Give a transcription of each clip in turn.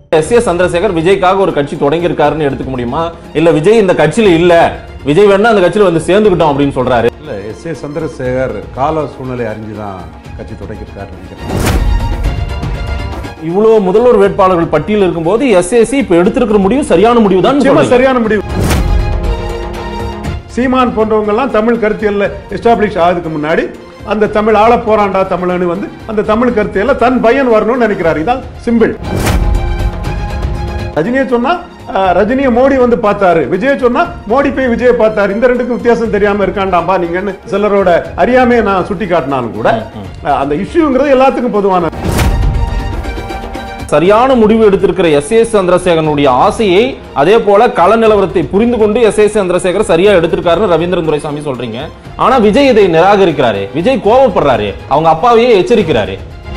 S A Chandrasekhar விஜய்க்காக ஒரு கட்சி தொடங்கியிருக்காருன்னு எடுத்துக்க முடியுமா இல்ல விஜய் இந்த கட்சியில இல்ல விஜய் வேணா அந்த கட்சியில வந்து சேர்ந்துக்கிட்டோம் அப்படின்னு சொல்றாரு இல்லை எஸ் ஏ சந்திரசேகர் கால சூழ்நிலை அறிஞ்சு தான் கட்சி தொடங்கியிருக்காரு நினைக்கிறேன் இவ்வளவு முதல்வர் வேட்பாளர்கள் பட்டியல் இருக்கும்போது எஸ்ஏசி இப்ப எடுத்திருக்கிற முடிவு சரியான முடிவு தான் நிச்சயமா சரியான முடிவு சீமான் போன்றவங்க எல்லாம் தமிழ் கருத்தியல்ல எஸ்டாப்ளிஷ் ஆகுதுக்கு முன்னாடி அந்த தமிழ் ஆள போராண்டா தமிழன்னு வந்து அந்த தமிழ் கருத்தியல்ல தன் பையன் வரணும்னு நினைக்கிறாரு இதான் சிம்பிள் ரஜினியை சொன்னா அஹ், ரஜினியை மோடி வந்து பார்த்தாரு விஜய சொன்னா மோடி போய் விஜய பார்த்தாரு இந்த ரெண்டுக்கும் வித்தியாசம் தெரியாம இருக்காண்டாம்பா நீங்கன்னு சிலரோட அறியாமையை நான் சுட்டி காட்டினாலும் கூட அஹ், அந்த இஷ்யூங்கிறது எல்லாத்துக்கும் பொதுவான சரியான முடிவு எடுத்திருக்கிற எஸ் ஏ சந்திரசேகரனுடைய ஆசையை அதே போல கள நிலவரத்தை புரிந்து கொண்டு எஸ் ஏ சந்திரசேகர் சரியா எடுத்திருக்காருன்னு ரவீந்திரன் துரைசாமி சொல்றீங்க ஆனா விஜய் இதை நிராகரிக்கிறாரு விஜய் கோவப்படுறாரு அவங்க அப்பாவையே எச்சரிக்கிறாரு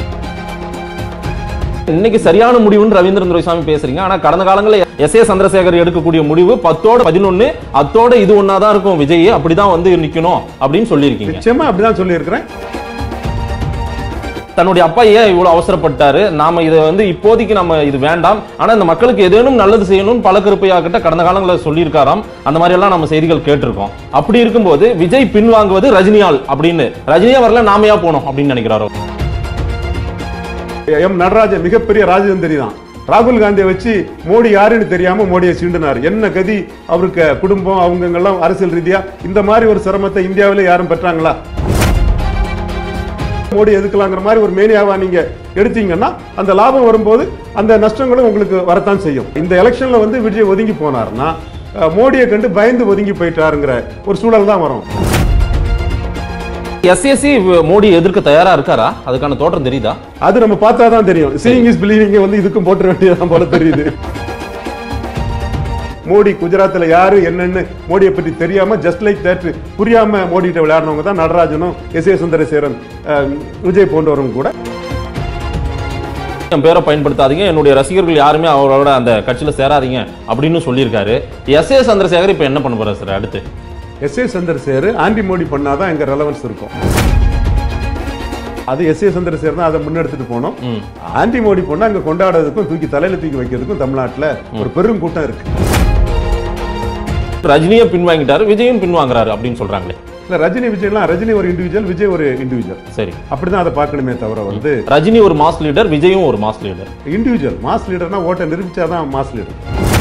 இன்னைக்கு சரியான முடிவுன்னு ரவீந்திரன் துரைசாமி பேசுறீங்க ஆனா கடந்த காலங்களில் எஸ் ஏ சந்திரசேகர் எடுக்கக்கூடிய முடிவு பத்தோட பதினொன்னு அத்தோட இது ஒன்னாதான் இருக்கும் விஜய் அப்படிதான் வந்து நிக்கணும் அப்படின்னு சொல்லியிருக்கீங்க நிச்சயமா அப்படிதான் சொல்லியிருக்கிறேன் தன்னுடைய அப்பா ஏன் இவ்வளவு அவசரப்பட்டாரு நாம இதை வந்து இப்போதைக்கு நம்ம இது வேண்டாம் ஆனா இந்த மக்களுக்கு ஏதேனும் நல்லது செய்யணும்னு பல கருப்பையா கிட்ட கடந்த காலங்களில் சொல்லியிருக்காராம் அந்த மாதிரி எல்லாம் நம்ம செய்திகள் கேட்டிருக்கோம் அப்படி இருக்கும்போது விஜய் பின்வாங்குவது ரஜினியால் அப்படின்னு ரஜினியா வரல நாமையா போனோம் அப்படின்னு நினைக்கிறாரோ எம் நடராஜன் மிகப்பெரிய ராஜதந்திரி தான் ராகுல் காந்தியை வச்சு மோடி யாருன்னு தெரியாம மோடியை சீண்டினார் என்ன கதி அவருக்கு குடும்பம் அவங்க எல்லாம் அரசியல் ரீதியா இந்த மாதிரி ஒரு சிரமத்தை இந்தியாவிலே யாரும் பெற்றாங்களா மோடி எதுக்கலாங்கிற மாதிரி ஒரு மேனியாவா நீங்க எடுத்தீங்கன்னா அந்த லாபம் வரும்போது அந்த நஷ்டங்களும் உங்களுக்கு வரத்தான் செய்யும் இந்த எலெக்ஷன்ல வந்து விஜய் ஒதுங்கி போனாருன்னா அஹ், மோடியை கண்டு பயந்து ஒதுங்கி போயிட்டாருங்கிற ஒரு சூழல் தான் வரும் எஸ்எஸ்சி மோடி எதிர்க்க தயாரா இருக்காரா அதுக்கான தோற்றம் தெரியுதா அது நம்ம பார்த்தா தான் தெரியும் சீயிங் இஸ் பிலீவிங் வந்து இதுக்கும் போட்டுற வேண்டியதான் போல தெரியுது மோடி குஜராத்ல யாரு என்னன்னு மோடியை பற்றி தெரியாம ஜஸ்ட் லைக் தட் புரியாம மோடி கிட்ட விளையாடுறவங்க தான் நடராஜனும் எஸ் ஏ சுந்தரசேகரன் அஹ், விஜய் போன்றவரும் கூட என் பேரை பயன்படுத்தாதீங்க என்னுடைய ரசிகர்கள் யாருமே அவரோட அந்த கட்சியில சேராதீங்க அப்படின்னு சொல்லியிருக்காரு எஸ் ஏ சந்திரசேகர் இப்ப என்ன பண்ண போறாரு சார் அடுத்து S A Chandrasekhar anti Modi பண்ணாதான் எங்க ரெலவன்ஸ் இருக்கும் அது எஸ் ஏ சந்திரசேகர் தான் அதை முன்னெடுத்துட்டு போனோம் ம். ஆன்டி மோடி பண்ணா அங்க கொண்டாடுறதுக்கும் தூக்கி தலையில தூக்கி வைக்கிறதுக்கும் தமிழ்நாட்டுல ஒரு பெரும் கூட்டம் இருக்கு ரஜினியை பின்வாங்கிட்டாரு விஜயும் பின்வாங்குறாரு அப்படின்னு சொல்றாங்களே இல்ல ரஜினி விஜய்லாம் ரஜினி ஒரு இண்டிவிஜுவல் விஜய் ஒரு இண்டிவிஜுவல் சரி அப்படிதான் அதை பார்க்கணுமே தவிர வந்து ரஜினி ஒரு மாஸ் லீடர் விஜயும் ஒரு மாஸ் லீடர் இண்டிவிஜுவல் மாஸ் லீடர்னா ஓட்டை நிரூபிச்சாதான் மாஸ் லீடர்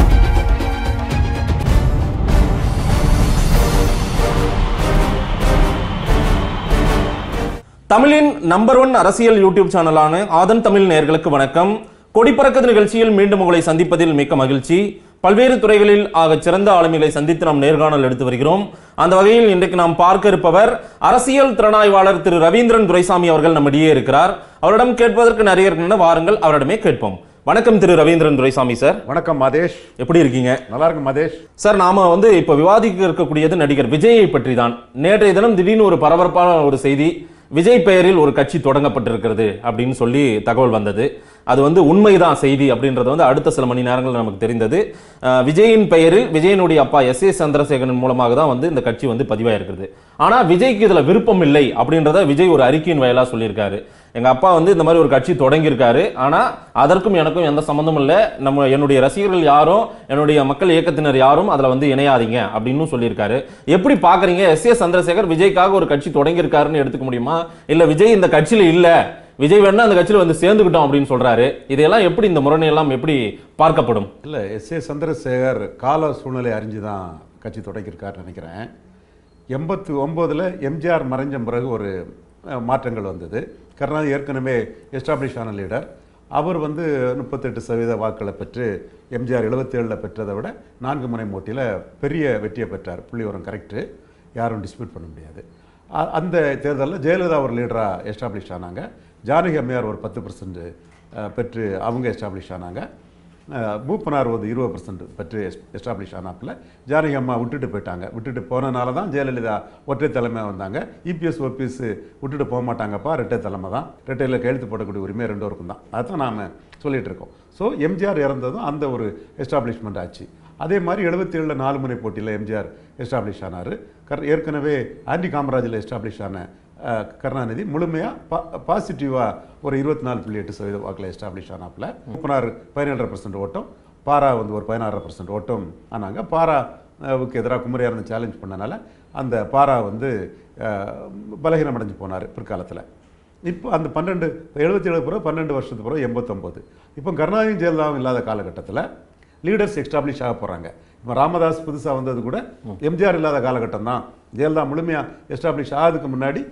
தமிழின் நம்பர் ஒன் அரசியல் யூடியூப் சேனலான ஆதன் தமிழ் நேயர்களுக்கு வணக்கம் கொடிப்பறக்கது நிகழ்ச்சியில் மீண்டும் உங்களை சந்திப்பதில் மிக்க மகிழ்ச்சி பல்வேறு துறைகளில் ஆகச் சிறந்த ஆளுமைகளை சந்தித்து நாம் நேர்காணல் எடுத்து வருகிறோம் அந்த வகையில் இன்றைக்கு நாம் பார்க்க இருப்பவர் அரசியல் திறனாய்வாளர் திரு ரவீந்திரன் துரைசாமி அவர்கள் நம்மிடையே இருக்கிறார் அவரிடம் கேட்பதற்கு நிறைய இருக்கின்றன வாருங்கள் அவரிடமே கேட்போம் வணக்கம் திரு ரவீந்திரன் துரைசாமி சார் வணக்கம் மதேஷ் எப்படி இருக்கீங்க நல்லா இருக்கு மதேஷ் சார் நாம வந்து இப்ப விவாதிக்க இருக்கக்கூடியது நடிகர் விஜயை பற்றி தான் நேற்றைய தினம் திடீர்னு ஒரு பரபரப்பான ஒரு செய்தி விஜய் பெயரில் ஒரு கட்சி தொடங்கப்பட்டிருக்கிறது அப்படின்னு சொல்லி தகவல் வந்தது அது வந்து உண்மைதான் செய்தி அப்படின்றது வந்து அடுத்த சில மணி நேரங்கள் நமக்கு தெரிந்தது அஹ், விஜயின் பெயரில் விஜயனுடைய அப்பா எஸ் ஏ சந்திரசேகரன் மூலமாக தான் வந்து இந்த கட்சி வந்து பதிவாயிருக்கிறது ஆனா விஜய்க்கு இதுல விருப்பம் இல்லை அப்படின்றத விஜய் ஒரு அறிக்கையின் வயலா சொல்லியிருக்காரு எங்க அப்பா வந்து இந்த மாதிரி ஒரு கட்சி தொடங்கியிருக்காரு ஆனா அதற்கும் எனக்கும் எந்த சம்மந்தமும் இல்லை நம்ம என்னுடைய ரசிகர்கள் யாரும் என்னுடைய மக்கள் இயக்கத்தினர் யாரும் அதுல வந்து இணையாதீங்க அப்படின்னு சொல்லியிருக்காரு எப்படி பாக்குறீங்க எஸ் ஏ சந்திரசேகர் விஜய்க்காக ஒரு கட்சி தொடங்கியிருக்காருன்னு எடுத்துக்க முடியுமா இல்ல விஜய் இந்த கட்சியில இல்ல விஜய் வேணா அந்த கட்சியில வந்து சேர்ந்துக்கிட்டோம் அப்படின்னு சொல்றாரு இதையெல்லாம் எப்படி இந்த முரணையெல்லாம் எப்படி பார்க்கப்படும் இல்ல எஸ் ஏ சந்திரசேகர் கால சூழ்நிலை அறிஞ்சு தான் கட்சி தொடங்கியிருக்காருன்னு நினைக்கிறேன் எண்பத்து ஒம்போதில் எம்ஜிஆர் மறைஞ்ச பிறகு ஒரு அஹ், மாற்றங்கள் வந்தது கருணாநிதி ஏற்கனவே எஸ்டாப்ளிஷ் ஆன லீடர் அவர் வந்து முப்பத்தெட்டு சதவீத வாக்களை பெற்று எம்ஜிஆர் எழுபத்தேழில் பெற்றதை விட நான்கு முனை போட்டியில் பெரிய வெற்றியை பெற்றார் புள்ளிவரம் கரெக்டு யாரும் டிஸ்பியூட் பண்ண முடியாது அ- அந்த தேர்தலில் ஜெயலலிதா ஒரு லீடராக எஸ்டாப்ளிஷ் ஆனாங்க ஜானகி அம்மையார் ஒரு பத்து பர்சன்ட் பெற்று அவங்க எஸ்டாப்ளிஷ் ஆனாங்க அஹ், மூப்பனார் ஒரு இருபது பர்சன்ட் பெற்று எஸ்டாப்ளிஷ் ஆனாப்புல ஜானகி அம்மா விட்டுட்டு போயிட்டாங்க விட்டுட்டு போனனால தான் ஜெயலலிதா ஒற்றை தலைமை வந்தாங்க இபிஎஸ் ஓபிஎஸ் விட்டுட்டு போக மாட்டாங்கப்பா ரெட்டை தலைமை தான் ரெட்டையில் கையெழுத்து போடக்கூடிய உரிமை ரெண்டு பேருக்கும் தான் அதான் நாம் சொல்லிட்டு இருக்கோம் ஸோ எம்ஜிஆர் இறந்ததும் அந்த ஒரு எஸ்டாப்ளிஷ்மெண்ட் ஆச்சு அதே மாதிரி எழுபத்தி ஏழில் நாலு முனை போட்டியில் எம்ஜிஆர் எஸ்டாப்ளிஷ் ஆனார் கர் ஏற்கனவே ஆண்டி காமராஜில் எஸ்டாப்ளிஷ் ஆன அஹ், கருணாநிதி முழுமையாக பா பாசிட்டிவாக ஒரு இருபத்தி நாலு புள்ளி எட்டு சதவீத வாக்கில் எஸ்டாப்ளிஷ் ஆனாப்புல முப்பனாறு பதினேழரை பர்சன்ட் ஓட்டம் பாரா வந்து ஒரு பதினாறரை பர்சன்ட் ஓட்டம் ஆனாங்க பாராவுக்கு எதிராக குமரியாரன் சேலஞ்ச் பண்ணனால அந்த பாரா வந்து அஹ், பலகீனம் அடைஞ்சு போனார் பிற்காலத்தில் இப்போ அந்த பன்னெண்டு எழுபத்தி ஏழு பிறகு பன்னெண்டு வருஷத்துக்கு பிறகு எண்பத்தொம்போது இப்போ கருணாநிதி ஜெயலலிதாவும் இல்லாத காலகட்டத்தில் லீடர்ஸ் எஸ்டாப்ளிஷ் ஆக போகிறாங்க இப்போ ராமதாஸ் புதுசாக வந்தது கூட எம்ஜிஆர் இல்லாத காலகட்டம் தான் ஜெயலலிதா முழுமையாக எஸ்டாப்ளிஷ் ஆகிறதுக்கு முன்னாடி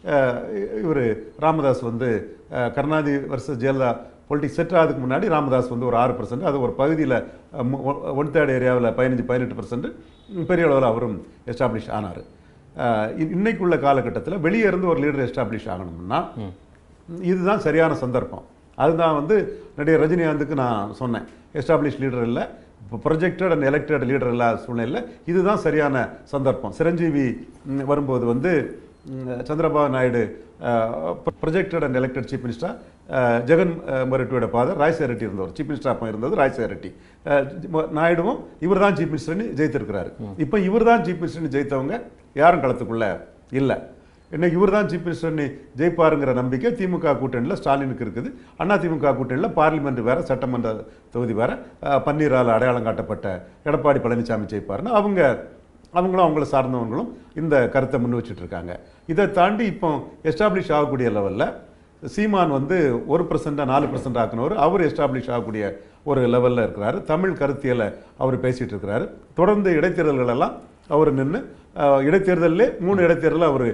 இவர் ராமதாஸ் வந்து அஹ், கருணாநிதி வருஷம் ஜெயலலிதா பொலிட்டிக்ஸ் செட் ஆகிறதுக்கு முன்னாடி ராமதாஸ் வந்து ஒரு ஆறு பர்சன்ட் அது ஒரு பகுதியில் ஒன் தேர்ட் ஏரியாவில் பதினஞ்சு பதினெட்டு பர்சன்ட் பெரிய அளவில் அவரும் எஸ்டாப்ளிஷ் ஆனார் இன்னைக்குள்ள காலகட்டத்தில் வெளியே இருந்து ஒரு லீடர் எஸ்டாப்ளிஷ் ஆகணும்னா இதுதான் சரியான சந்தர்ப்பம் அதுதான் வந்து நடிகர் ரஜினிகாந்துக்கு நான் சொன்னேன் எஸ்டாப்ளிஷ் லீடர் இல்லை இப்போ ப்ரொஜெக்டட் அண்ட் எலெக்டட் லீடர் இல்லாத சூழ்நிலையில் இதுதான் சரியான சந்தர்ப்பம் சிரஞ்சீவி ம், வரும்போது வந்து ம், Chandrababu Naidu projected and elected chief minister Jagan ரெட்டியோட ஃபாதர் ராஜசேகர் ரெட்டி இருந்தவர் சீஃப் மினிஸ்டர் அப்போ இருந்தது ராஜசேகர் ரெட்டி அஹ், ம- நாயுடுவும் இவர் தான் சீஃப் மினிஸ்டர்னு ஜெயித்திருக்கிறாரு இப்போ இவர் தான் சீஃப் மினிஸ்டர்னு ஜெயித்தவங்க யாரும் களத்துக்குள்ள இல்லை இன்னைக்கு இவர் தான் சீஃப் மினிஸ்டர்னு ஜெயிப்பாருங்கிற நம்பிக்கை திமுக கூட்டணியில் ஸ்டாலினுக்கு இருக்குது அண்ணா திமுக கூட்டணியில் பார்லிமெண்ட் வேற சட்டமன்ற தொகுதி வேற அஹ், பன்னீரால் அடையாளம் காட்டப்பட்ட எடப்பாடி பழனிசாமி ஜெயிப்பாருன்னு அவங்க அவங்களும் அவங்கள சார்ந்தவங்களும் இந்த கருத்தை முன் வச்சுட்டு இருக்காங்க இதை தாண்டி இப்போ எஸ்டாப்ளிஷ் ஆகக்கூடிய லெவலில் சீமான் வந்து ஒரு பர்சண்டாக நாலு பர்சன்ட் ஆக்குனவர் அவர் எஸ்டாப்ளிஷ் ஆகக்கூடிய ஒரு லெவலில் இருக்கிறாரு தமிழ் கருத்தியலை அவர் பேசிட்டு இருக்கிறாரு தொடர்ந்து இடைத்தேர்தல்கள் எல்லாம் அவர் நின்று இடைத்தேர்தலிலே மூணு இடைத்தேர்தலில் அவர்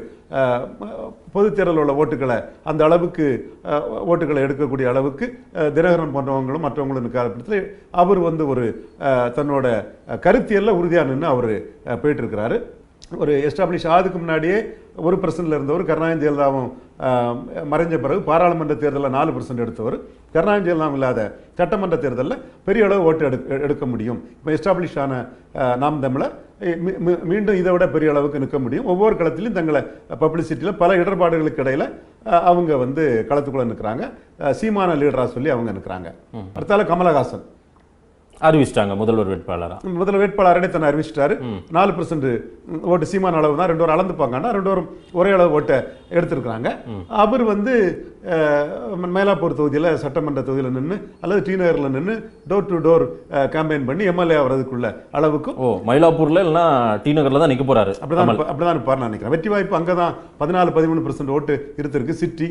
பொதுத் தேர்தலில் உள்ள ஓட்டுகளை அந்த அளவுக்கு அஹ், ஓட்டுகளை எடுக்கக்கூடிய அளவுக்கு அஹ், தினகரன் போன்றவங்களும் மற்றவங்களும் இருக்காத பட்சத்தில் அவர் வந்து ஒரு அஹ், தன்னோட அஹ், கருத்தியல்ல உறுதியாக நின்று அவர் போயிட்டு இருக்கிறாரு ஒரு எஸ்டாப்ளிஷ் ஆகுதுக்கு முன்னாடியே ஒரு பர்சன்ட்ல இருந்தவர் கருணாநிதி ஜெயலலிதாவும் ஆஹ், மறைஞ்ச பிறகு பாராளுமன்ற தேர்தலில் நாலு பர்சன்ட் எடுத்தவர் கருணாநிதி ஜெயலலிதாவும் இல்லாத சட்டமன்ற தேர்தலில் பெரிய அளவு ஓட்டு எடுக்க எடுக்க முடியும் இப்போ எஸ்டாப்ளிஷ் ஆன ஆஹ், நாம் தமிழர் இ- மீ- மீ- மீண்டும் இதை விட பெரிய அளவுக்கு நிற்க முடியும் ஒவ்வொரு களத்திலும் தங்களை பப்ளிசிட்டியில் பல இடர்பாடுகளுக்கு இடையில ஆஹ், அவங்க வந்து களத்துக்குள்ள நிற்கிறாங்க ஆஹ், சீமான லீடரா சொல்லி அவங்க நிற்கிறாங்க அடுத்தால கமலஹாசன் அறிவிச்சிட்டாங்க முதல்வர் வேட்பாளரா முதல்ல வேட்பாளரே தன்னை அறிவிச்சிட்டாரு நாலு பர்சன்ட் ஓட்டு சீமான அளவு தான் ரெண்டு பேரும் அளந்துப்பாங்கன்னா ரெண்டு பேரும் ஒரே அளவு ஓட்டை எடுத்திருக்கிறாங்க அவர் வந்து அஹ், மயிலாப்பூர் தொகுதியில் சட்டமன்ற தொகுதியில் நின்று அல்லது டி நகரில் நின்று டோர் டு டோர் கேம்பெயின் பண்ணி எம்எல்ஏ ஆகிறதுக்குள்ள அளவுக்கும் ஓ மயிலாப்பூர்ல இல்லைன்னா டி நகர்ல தான் நிக்க போறாரு அப்படிதான் கமல். இருப்பா- அப்படிதான் இருப்பார் நான் நினைக்கிறேன் வெற்றி வாய்ப்பு அங்கே தான் பதினாலு பதிமூணு பர்சன்ட் ஓட்டு இருந்திருக்கு சிட்டி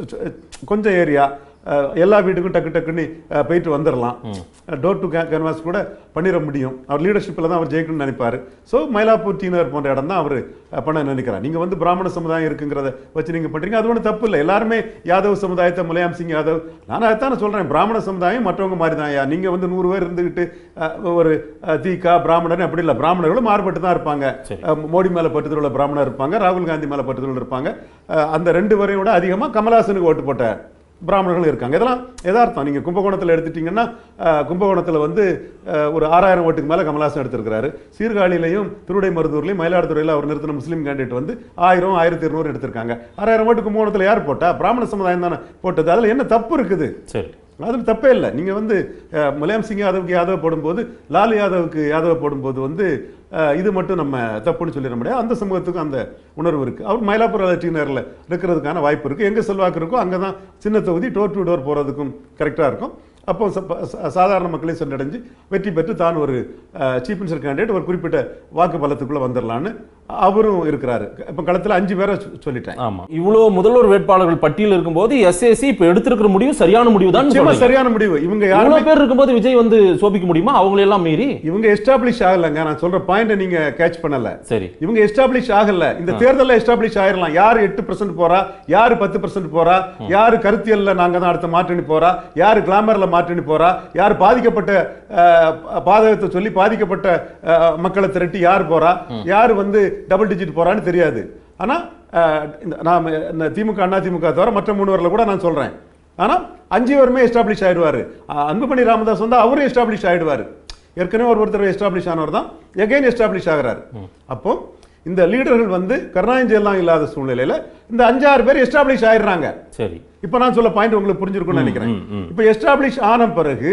கொஞ்சம் ஏரியா எல்லா வீட்டுக்கும் டக்கு டக்குன்னு அஹ், போயிட்டு வந்துடலாம் டோர் டு கேன்வாஸ் கூட பண்ணிட முடியும் அவர் லீடர்ஷிப்பில் தான் அவர் ஜெயிக்கணும்னு நினைப்பாரு ஸோ மயிலாப்பூர் டீனர் போன்ற இடம் தான் அவர் பண்ண நினைக்கிறார் நீங்கள் வந்து பிராமண சமுதாயம் இருக்குங்கிறத வச்சு நீங்கள் பண்ணுறீங்க அது ஒன்றும் தப்பு இல்லை எல்லாருமே யாதவ் சமுதாயத்தை முலாயம் சிங் யாதவ் நான் அதைத்தானே சொல்கிறேன் பிராமண சமுதாயம் மற்றவங்க மாதிரி தான் ஐயா நீங்கள் வந்து நூறு பேர் இருந்துக்கிட்டு அஹ், ஒரு அஹ், தீகா பிராமணன் அப்படி இல்லை பிராமணர்களும் மாறுபட்டு தான் இருப்பாங்க சரி. அஹ் மோடி மேல பட்டுதல் உள்ள பிராமணர் இருப்பாங்க ராகுல் காந்தி மேல பட்டுதல் இருப்பாங்க அஹ் அந்த ரெண்டு பேரையும் விட அதிகமா கமலஹாசனுக்கு ஓட்டு போட்ட பிராமணர்களும் இருக்காங்க இதெல்லாம் எதார்த்தம் நீங்க கும்பகோணத்துல எடுத்துட்டீங்கன்னா அஹ், கும்பகோணத்துல வந்து அஹ், ஒரு ஆறாயிரம் ஓட்டுக்கு மேல கமலஹாசன் எடுத்திருக்கிறாரு சீர்காழியிலையும் திருவிடை மருதூர்லையும் மயிலாடுதுறையில் அவர் நிறுத்தின முஸ்லீம் கேண்டிடேட் வந்து ஆயிரம் ஆயிரத்தி இருநூறு எடுத்திருக்காங்க ஆறாயிரம் ஓட்டு கும்பகோணத்துல யார் போட்டா பிராமண சமுதாயம் தானே போட்டது அதுல என்ன தப்பு இருக்குது சரி அதில் தப்பே இல்லை நீங்கள் வந்து அஹ், முலாயம் சிங் யாதவுக்கு யாதவ் போடும்போது லாலு யாதவுக்கு யாதவ் போடும்போது வந்து அஹ், இது மட்டும் நம்ம தப்புன்னு சொல்லிட முடியாது அந்த சமூகத்துக்கும் அந்த உணர்வு இருக்குது அவர் மயிலாப்பூர் எலக்ட்ரினரில் இருக்கிறதுக்கான வாய்ப்பு இருக்குது எங்கே செல்வாக்கு இருக்கோ அங்கே தான் சின்ன தொகுதி டோர் டு டோர் போகிறதுக்கும் கரெக்டாக இருக்கும் அப்போ ச- ப- ச- சாதாரண மக்களை சென்றடைஞ்சு வெற்றி பெற்று தான் ஒரு சீஃப் மினிஸ்டர் கேண்டிடேட் ஒரு குறிப்பிட்ட வாக்கு பலத்துக்குள்ளே வந்துடலான்னு அவரும் இருக்கிறாரு இப்போ களத்தில் அஞ்சு பேரை சொ- சொல்லிட்டேன் ஆமா இவ்வளவு முதல்வர் வேட்பாளர்கள் பட்டியல் இருக்கும்போது எஸ்ஏசி இப்ப எடுத்திருக்கிற முடிவு சரியான முடிவு தான் நிச்சயமா சரியான முடிவு இவங்க யாருமே இவ்வளவு பேர் இருக்கும்போது விஜய் வந்து சோபிக்க முடியுமா அவங்களை எல்லாம் மீறி இவங்க எஸ்டாப்ளிஷ் ஆகலைங்க நான் சொல்ற பாயிண்ட நீங்க கேட்ச் பண்ணல சரி இவங்க எஸ்டாப்ளிஷ் ஆகல இந்த தேர்தல்ல எஸ்டாப்ளிஷ் ஆயிரலாம் யாரு எட்டு பர்சன்ட் போறா யாரு பத்து பர்சன்ட் போறா யாரு கருத்தியல்ல நாங்க தான் அடுத்த மாற்றணி போறா யாரு கிளாமர்ல மாற்றணி போறா யாரு பாதிக்கப்பட்ட அஹ், பாதகத்தை சொல்லி பாதிக்கப்பட்ட அஹ், மக்களை திரட்டி யார் போறா யாரு வந்து டபுள் டிஜிட் போறான்னு தெரியாது ஆனா அஹ், இந்த நாம இந்த திமுக அண்ணா திமுக தவிர மற்ற மூணு பேர்ல கூட நான் சொல்றேன் ஆனா அஞ்சு பேருமே எஸ்டாப்ளிஷ் ஆயிடுவாரு அஹ், அன்புமணி ராமதாஸ் வந்து அவரும் எஸ்டாப்ளிஷ் ஆயிடுவாரு ஏற்கனவே ஒரு ஒருத்தர் எஸ்டாப்ளிஷ் ஆனவர் தான் எகைன் எஸ்டாப்ளிஷ் ஆகிறாரு அப்போ இந்த லீடர்கள் வந்து கருணாநிதி எல்லாம் இல்லாத சூழ்நிலையில இந்த அஞ்சாறு பேர் எஸ்டாப்ளிஷ் ஆயிடுறாங்க சரி இப்போ நான் சொல்ல பாயிண்ட் உங்களுக்கு புரிஞ்சிருக்கும்னு நினைக்கிறேன் ம், ம். இப்போ எஸ்டாப்ளிஷ் ஆன பிறகு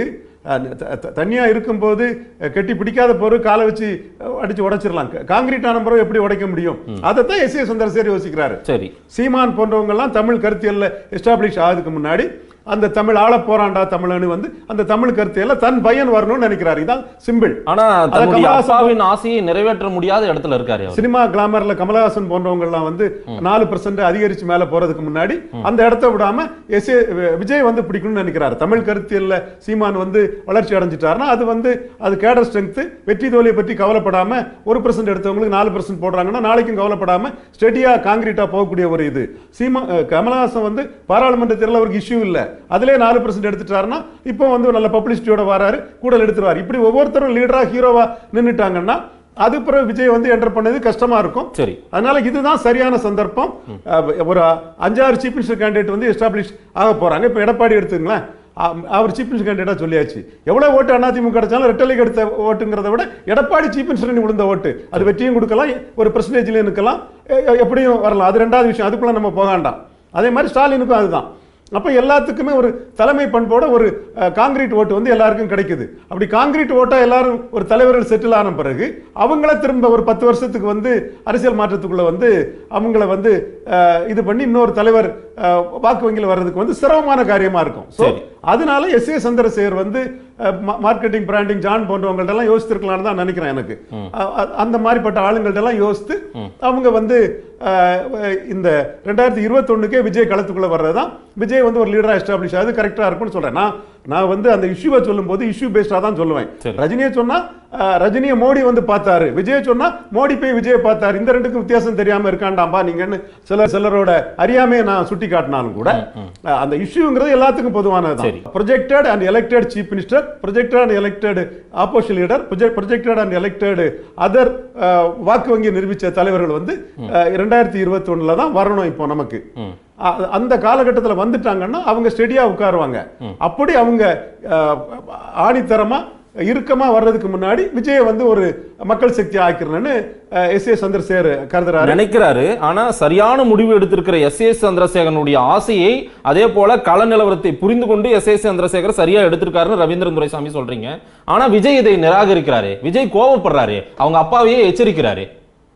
அஹ், த- த- தனியா இருக்கும்போது அஹ், கெட்டி பிடிக்காத பொருள் காலை வச்சு அஹ், அடிச்சு உடைச்சிடலாம் காங்கிரீட் ஆன பிறகு எப்படி உடைக்க முடியும் அதைத்தான் எஸ் ஏ சந்திரசேகர் யோசிக்கிறாரு சரி சீமான் போன்றவங்க எல்லாம் தமிழ் கருத்தியல்ல எஸ்டாப்ளிஷ் ஆகுதுக்கு முன்னாடி அந்த தமிழ் ஆள போராண்டா தமிழன்னு வந்து அந்த தமிழ் கருத்தியல்ல தன் பையன் வரணும்னு நினைக்கிறாரு இதான் சிம்பிள் ஆனா அத தன்னுடைய கமலஹாசன் அப்பாவின் ஆசையை நிறைவேற்ற முடியாத இடத்துல இருக்காரு அவர் சினிமா கிளாமர்ல கமலஹாசன் போன்றவங்க எல்லாம் வந்து நாலு பர்சன்ட் அதிகரிச்சு மேல போறதுக்கு முன்னாடி அந்த இடத்த விடாம எஸ் ஏ விஜய் வந்து பிடிக்கணும்னு நினைக்கிறாரு தமிழ் கருத்தியல்ல சீமான் வந்து வளர்ச்சி அடைஞ்சிட்டாருன்னா அது வந்து அது கேடர் ஸ்ட்ரென்த் வெற்றி தோல்வியை பற்றி கவலைப்படாம ஒரு பர்சன்ட் எடுத்தவங்களுக்கு நாலு பர்சன்ட் போடுறாங்கன்னா நாளைக்கும் கவலைப்படாம ஸ்டெடியா காங்கிரீட்டா போகக்கூடிய ஒரு இது சீமா அஹ், கமலஹாசன் வந்து பாராளுமன்ற தேர்தல் அவருக்கு இஷ்யூ இல்ல அதிலே நாலு பர்சன்ட் எடுத்துட்டாருன்னா இப்போ வந்து நல்ல பப்ளிசிட்டியோட வராரு கூட எடுத்துருவாரு இப்படி ஒவ்வொருத்தரும் லீடரா ஹீரோவா நின்னுட்டாங்கன்னா அது பிறகு விஜய் வந்து என்டர் பண்ணது கஷ்டமா இருக்கும் சரி அதனால இதுதான் சரியான சந்தர்ப்பம் அஹ், ஒரு அஞ்சாறு சீஃப் மினிஸ்டர் கேண்டிடேட் வந்து எஸ்டாப்ளிஷ் ஆக போறாங்க இப்போ எடப்பாடி எடுத்துங்களேன் அ- அவர் சீஃப் மினிஸ்டர் கேண்டிடேட்டா சொல்லியாச்சு எவ்வளவு ஓட்டு அதிமுக கிடைச்சாலும் ரெட்டலைக்கு எடுத்த ஓட்டுங்கிறத விட எடப்பாடி சீஃப் மினிஸ்டர் விழுந்த ஓட்டு அது வெற்றியும் கொடுக்கலாம் ஒரு பெர்சன்டேஜ்ல நிற்கலாம் எ- எ- எப்படியும் வரலாம் அது ரெண்டாவது விஷயம் அதுக்குள்ள நம்ம போக வேண்டாம் அதே மாதிரி ஸ்டாலினுக்கும் அதுதான் அப்ப எல்லாத்துக்குமே ஒரு தலைமை பண்போட ஒரு அஹ், காங்கிரீட் ஓட்டு வந்து எல்லாருக்கும் கிடைக்குது அப்படி காங்கிரீட் ஓட்டா எல்லாரும் ஒரு தலைவர்கள் செட்டில் ஆன பிறகு அவங்கள திரும்ப ஒரு பத்து வருஷத்துக்கு வந்து அரசியல் மாற்றத்துக்குள்ள வந்து அவங்கள வந்து அஹ், இது பண்ணி இன்னொரு தலைவர் அஹ், வாக்கு வங்கியில் வர்றதுக்கு வந்து சிரமமான காரியமா இருக்கும் So, சரி. அதனால எஸ் ஏ சந்திரசேகர் வந்து மார்க்கெட்டிங் பிராண்டிங் ஜான் போன்றவங்கள்ட்ட எல்லாம் யோசிச்சிருக்கலாம்னு தான் நினைக்கிறேன் எனக்கு அ- அ- அந்த மாதிரிப்பட்ட ஆளுங்கள்ட்ட எல்லாம் யோசித்து அவங்க வந்து அஹ், இந்த ரெண்டாயிரத்தி இருபத்தொன்னுக்கே விஜய் களத்துக்குள்ள வர்றதுதான் விஜய் வந்து ஒரு லீடரா எஸ்டாப்ளிஷ் ஆகுது கரெக்டா இருக்கும்னு சொல்றேன் நான் நான் வந்து அந்த இஷ்யூவை சொல்லும்போது இஷ்யூ பேஸ்டா தான் சொல்லுவேன் சரி. ரஜினியை சொன்னா அஹ், ரஜினியை மோடி வந்து பார்த்தாரு விஜய் சொன்னா மோடி போய் விஜய் பார்த்தாரு இந்த ரெண்டுக்கும் வித்தியாசம் தெரியாம இருக்காண்டாம்பா நீங்கன்னு சில சிலரோட அறியாமையை நான் சுட்டி காட்டினாலும் கூட அஹ், அந்த இஷ்யூங்கிறது எல்லாத்துக்கும் பொதுவானது சரி. Projected and elected chief minister projected and elected opposition leader projected and elected other வாக்கு வங்கி நிரூபிச்ச தலைவர்கள் வந்து இரண்டாயிரத்தி இருபத்தி ஒண்ணுல தான் வரணும் இப்போ நமக்கு அ- அந்த காலகட்டத்தில் வந்துட்டாங்கன்னா அவங்க ஸ்டெடியா உட்காருவாங்க அப்படி அவங்க அஹ், ஆணித்தரமா இறுக்கமா வர்றதுக்கு முன்னாடி விஜயை வந்து ஒரு மக்கள் சக்தி ஆக்கிறேன்னு எஸ் ஏ சந்திரசேகர் கருதுறாரு நினைக்கிறாரு ஆனா சரியான முடிவு எடுத்திருக்கிற எஸ் ஏ சந்திரசேகரனுடைய ஆசையை அதே போல கள நிலவரத்தை புரிந்து கொண்டு எஸ் ஏ சந்திரசேகர் சரியா எடுத்திருக்காருன்னு ரவீந்திரன் துரைசாமி சொல்றீங்க ஆனா விஜய் இதை நிராகரிக்கிறாரு விஜய் கோவப்படுறாரு அவங்க அப்பாவையே எச்சரிக்கிறாரு